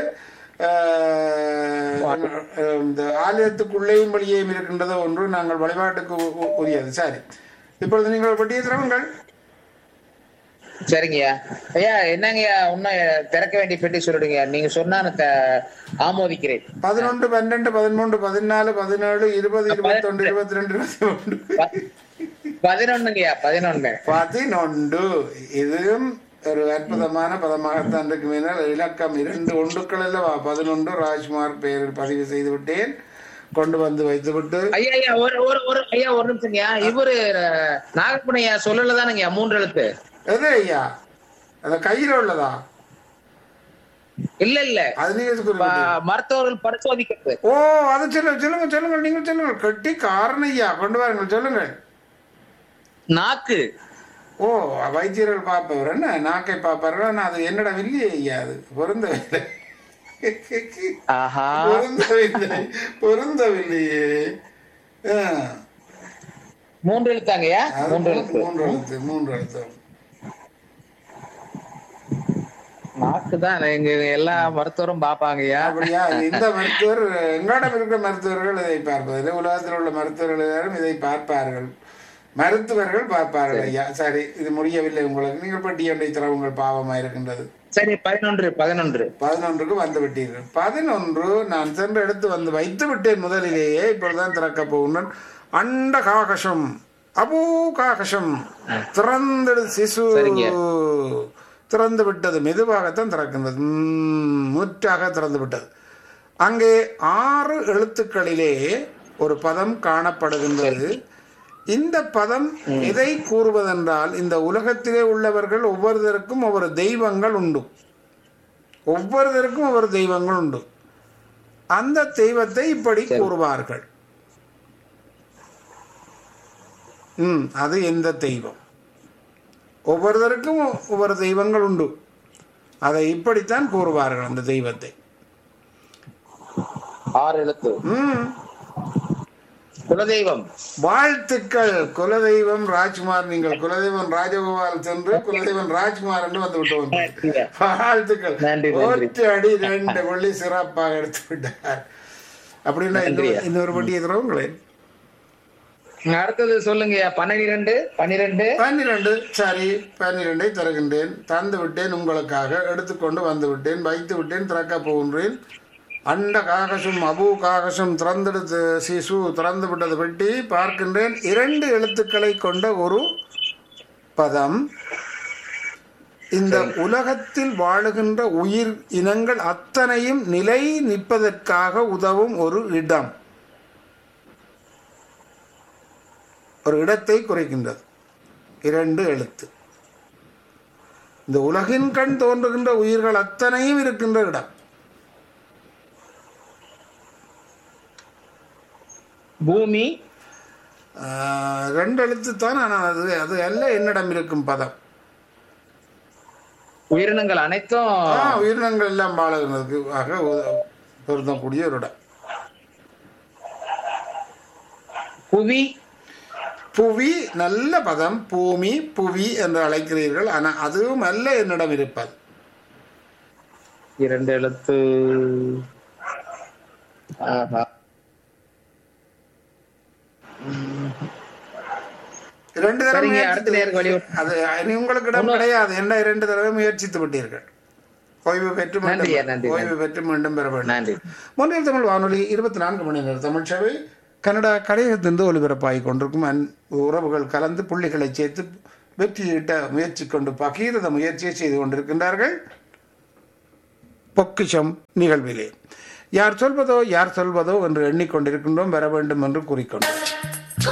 A: ஆஹ், இந்த ஆலயத்துக்குள்ளேயும் வெளியேயும் இருக்கின்றது ஒன்று நாங்கள் வழிபாட்டுக்கு உ- உ- உரியது சரி இப்பொழுது நீங்கள் ஒரு பெட்டியை திறவுங்கள்
E: சரிங்கய்யா ஐயா என்னங்கய்யா இன்னும் திறக்க வேண்டிய பெட்டி சொல்லிடுங்க நீங்க சொன்னா நான் த- ஆமோதிக்கிறேன்
A: பதினொன்று பன்னெண்டு பதிமூன்று பதினாலு பதினேழு இருபது இருபத்தொன்று இருபத்தி ரெண்டு இருபத்தி மூன்று
E: பதினொன்னுங்கய்யா பதினொன்னு
A: பதினொன்று இதுவும் ஒரு அற்புதமான பதமாகத்தான் இருக்கும் என்றால் இலக்கம் இரண்டு ஒன்றுக்கள் அல்லவா பதினொன்று ராஜ்குமார் பெயரில் பதிவு செய்து விட்டேன் கொண்டு வந்து வைத்துவிட்டு
E: ஐயா ஐயா ஒரு ஒரு ஒரு ஐயா ஒரு நிமிஷங்கய்யா இவரு நாகப்பன் ஐயா சொல்லலதானுங்கய்யா மூன்று எழுத்து
A: எது ஐயா அந்த கையில உள்ளதா
E: இல்ல இல்ல
A: அது நீங்க குறிப்பிட்டீங்க.
E: ப- மருத்துவர்கள் பரிசோதிக்கிறது
A: ஓ அது சொல்லுங்க சொல்லுங்க சொல்லுங்க நீங்கள் சொல்லுங்க கட்டி காரணம் ஐயா கொண்டு வாருங்கள் சொல்லுங்கள்
E: நாக்கு
A: ஓ வைத்தியர்கள் பார்ப்பவர் என்ன நாக்கை பார்ப்பார்கள் ஆனால் அது என்னிடம் இல்லையே ஐயா அது பொருந்தவில்லை
E: ஆஹா
A: பொருந்தவில்லை பொருந்தவில்லையே ஆ.
E: மூன்று எழுத்தாங்கய்யா
A: அது
E: மூன்று
A: மூ-
E: எழுத்து
A: மூன்று எழுத்து மூன்று எழுத்து
E: நாக்கு தான் எங்க எல்லா மருத்துவரும் பாப்பாங்கய்யா
A: அப்படியா இந்த மருத்துவர் எங்களிடம் இருக்கிற மருத்துவர்கள் இதை பார்ப்பதில்லை உலகத்தில் உள்ள மருத்துவர்கள் எல்லாரும் இதை பார்ப்பார்கள் மருத்துவர்கள் பார்ப்பார்கள் ஐயா சரி இது முடியவில்லை உங்களுக்கு நீங்கள் பட்டியலை தர உங்கள் பாவமாக இருக்கின்றது
E: சரி பதினொன்று பதினொன்று
A: பதினொன்றுக்கு வந்து விட்டீர்கள் பதினொன்று நான் சென்று எடுத்து வந்து வைத்து விட்டேன் முதலிலேயே இப்பொழுதுதான் திறக்க போகின்றேன் அண்ட காகசம் அபூ காகசம் திறந்தது சிசு
E: சரிங்க.
A: திறந்து விட்டது மெதுவாகத்தான் திறக்கின்றது உம், முற்றாக திறந்து விட்டது அங்கே ஆறு எழுத்துக்களிலே ஒரு பதம் காணப்படுகின்றது இந்த பதம் எதை கூறுவதென்றால் இந்த உலகத்திலே உள்ளவர்கள் ஒவ்வொருத்தருக்கும் ஒவ்வொரு தெய்வங்கள் உண்டு ஒவ்வொருத்தருக்கும் ஒவ்வொரு தெய்வங்கள் உண்டு அந்த தெய்வத்தை இப்படி கூறுவார்கள் ம் அது எந்த தெய்வம் ஒவ்வொருத்தருக்கும் ஒவ்வொரு தெய்வங்கள் உண்டு அதை இப்படித்தான் கூறுவார்கள் அந்த தெய்வத்தை
E: ஆறு எழுத்து
A: ம்
E: குலதெய்வம்
A: வாழ்த்துக்கள் குலதெய்வம் ராஜ்குமார் நீங்கள் குலதெய்வம் ராஜகோபால் சென்று குலதெய்வம் ராஜ்குமார் என்று வந்து விட்டு வாழ்த்துக்கள்
E: நன்றி, நன்றி.
A: ஒற்றை அடி ரெண்டு கொள்ளி சிறப்பாக எடுத்து விட்டார் அப்படின்னா இன்னொரு-
E: நன்றியா.
A: இன்னொரு பட்டியை தருவங்களேன்
E: அடுத்தது சொல்லுங்கய்யா பன்னிரெண்டு பன்னிரெண்டு
A: பன்னிரண்டு சரி பன்னிரெண்டை தருகின்றேன் தந்து விட்டேன் உங்களுக்காக எடுத்துக்கொண்டு வந்து விட்டேன் வைத்து விட்டேன் திறக்க போகின்றேன் அண்ட காகசம் அபு காகசம் திறந்தெடுத்து சிசு திறந்து விட்டது பெட்டி பார்க்கின்றேன் இரண்டு எழுத்துக்களை கொண்ட ஒரு பதம் இந்த உலகத்தில் வாழுகின்ற உயிர் இனங்கள் அத்தனையும் நிலை நிற்பதற்காக உதவும் ஒரு இடம் ஒரு இடத்தை குறைக்கின்றது இரண்டு எழுத்து இந்த உலகின் கண் தோன்றுகின்ற உயிர்கள் அத்தனையும் இருக்கின்ற இடம்
E: பூமி
A: ஆஹ், ரெண்டு எழுத்து தான் ஆனால் அது அது அல்ல என்னிடம் இருக்கும் பதம்
E: உயிரினங்கள் அனைத்தும்
A: ஆ, உயிரினங்கள் எல்லாம் வாழுகிறதுக்கு ஆக உத- பொருந்தக்கூடிய ஒரு இடம்
E: புவி
A: புவி நல்ல பதம் பூமி புவி என்று அழைக்கிறீர்கள் ஆனால் அதுவும் அல்ல என்னிடம் இருப்பது
E: இரண்டு எழுத்து ஆஹா.
A: இரண்டு தடவை
E: சரிங்க,
A: முயற்சித்து-
E: அடுத்த நேருக்கு வழி விட்டு-
A: அது இனி உங்களுக்கு இடம் கிடையாது என்ன இரண்டு தடவை முயற்சித்து விட்டீர்கள் ஓய்வு பெற்று
E: நன்றி,
A: மீண்டும்
E: நன்றி,
A: ஓய்வு பெற்று மீண்டும் பெற வேண்டும்
E: நன்றி
A: முன்னில் தமிழ் வானொலி இருபத்தி நான்கு மணி நேர தமிழ் சேவை கனடா கடையகத்திலிருந்து ஒலிபரப்பாகி கொண்டிருக்கும் அன் உறவுகள் கலந்து புள்ளிகளை சேர்த்து வெற்றியிட்ட முயற்சி கொண்டு பகீரத முயற்சியை செய்து கொண்டிருக்கின்றார்கள் பொக்கிஷம் நிகழ்விலே யார் சொல்வதோ யார் சொல்வதோ என்று எண்ணிக்கொண்டிருக்கின்றோம் வர வேண்டும் என்று கூறிக்கொண்டோம்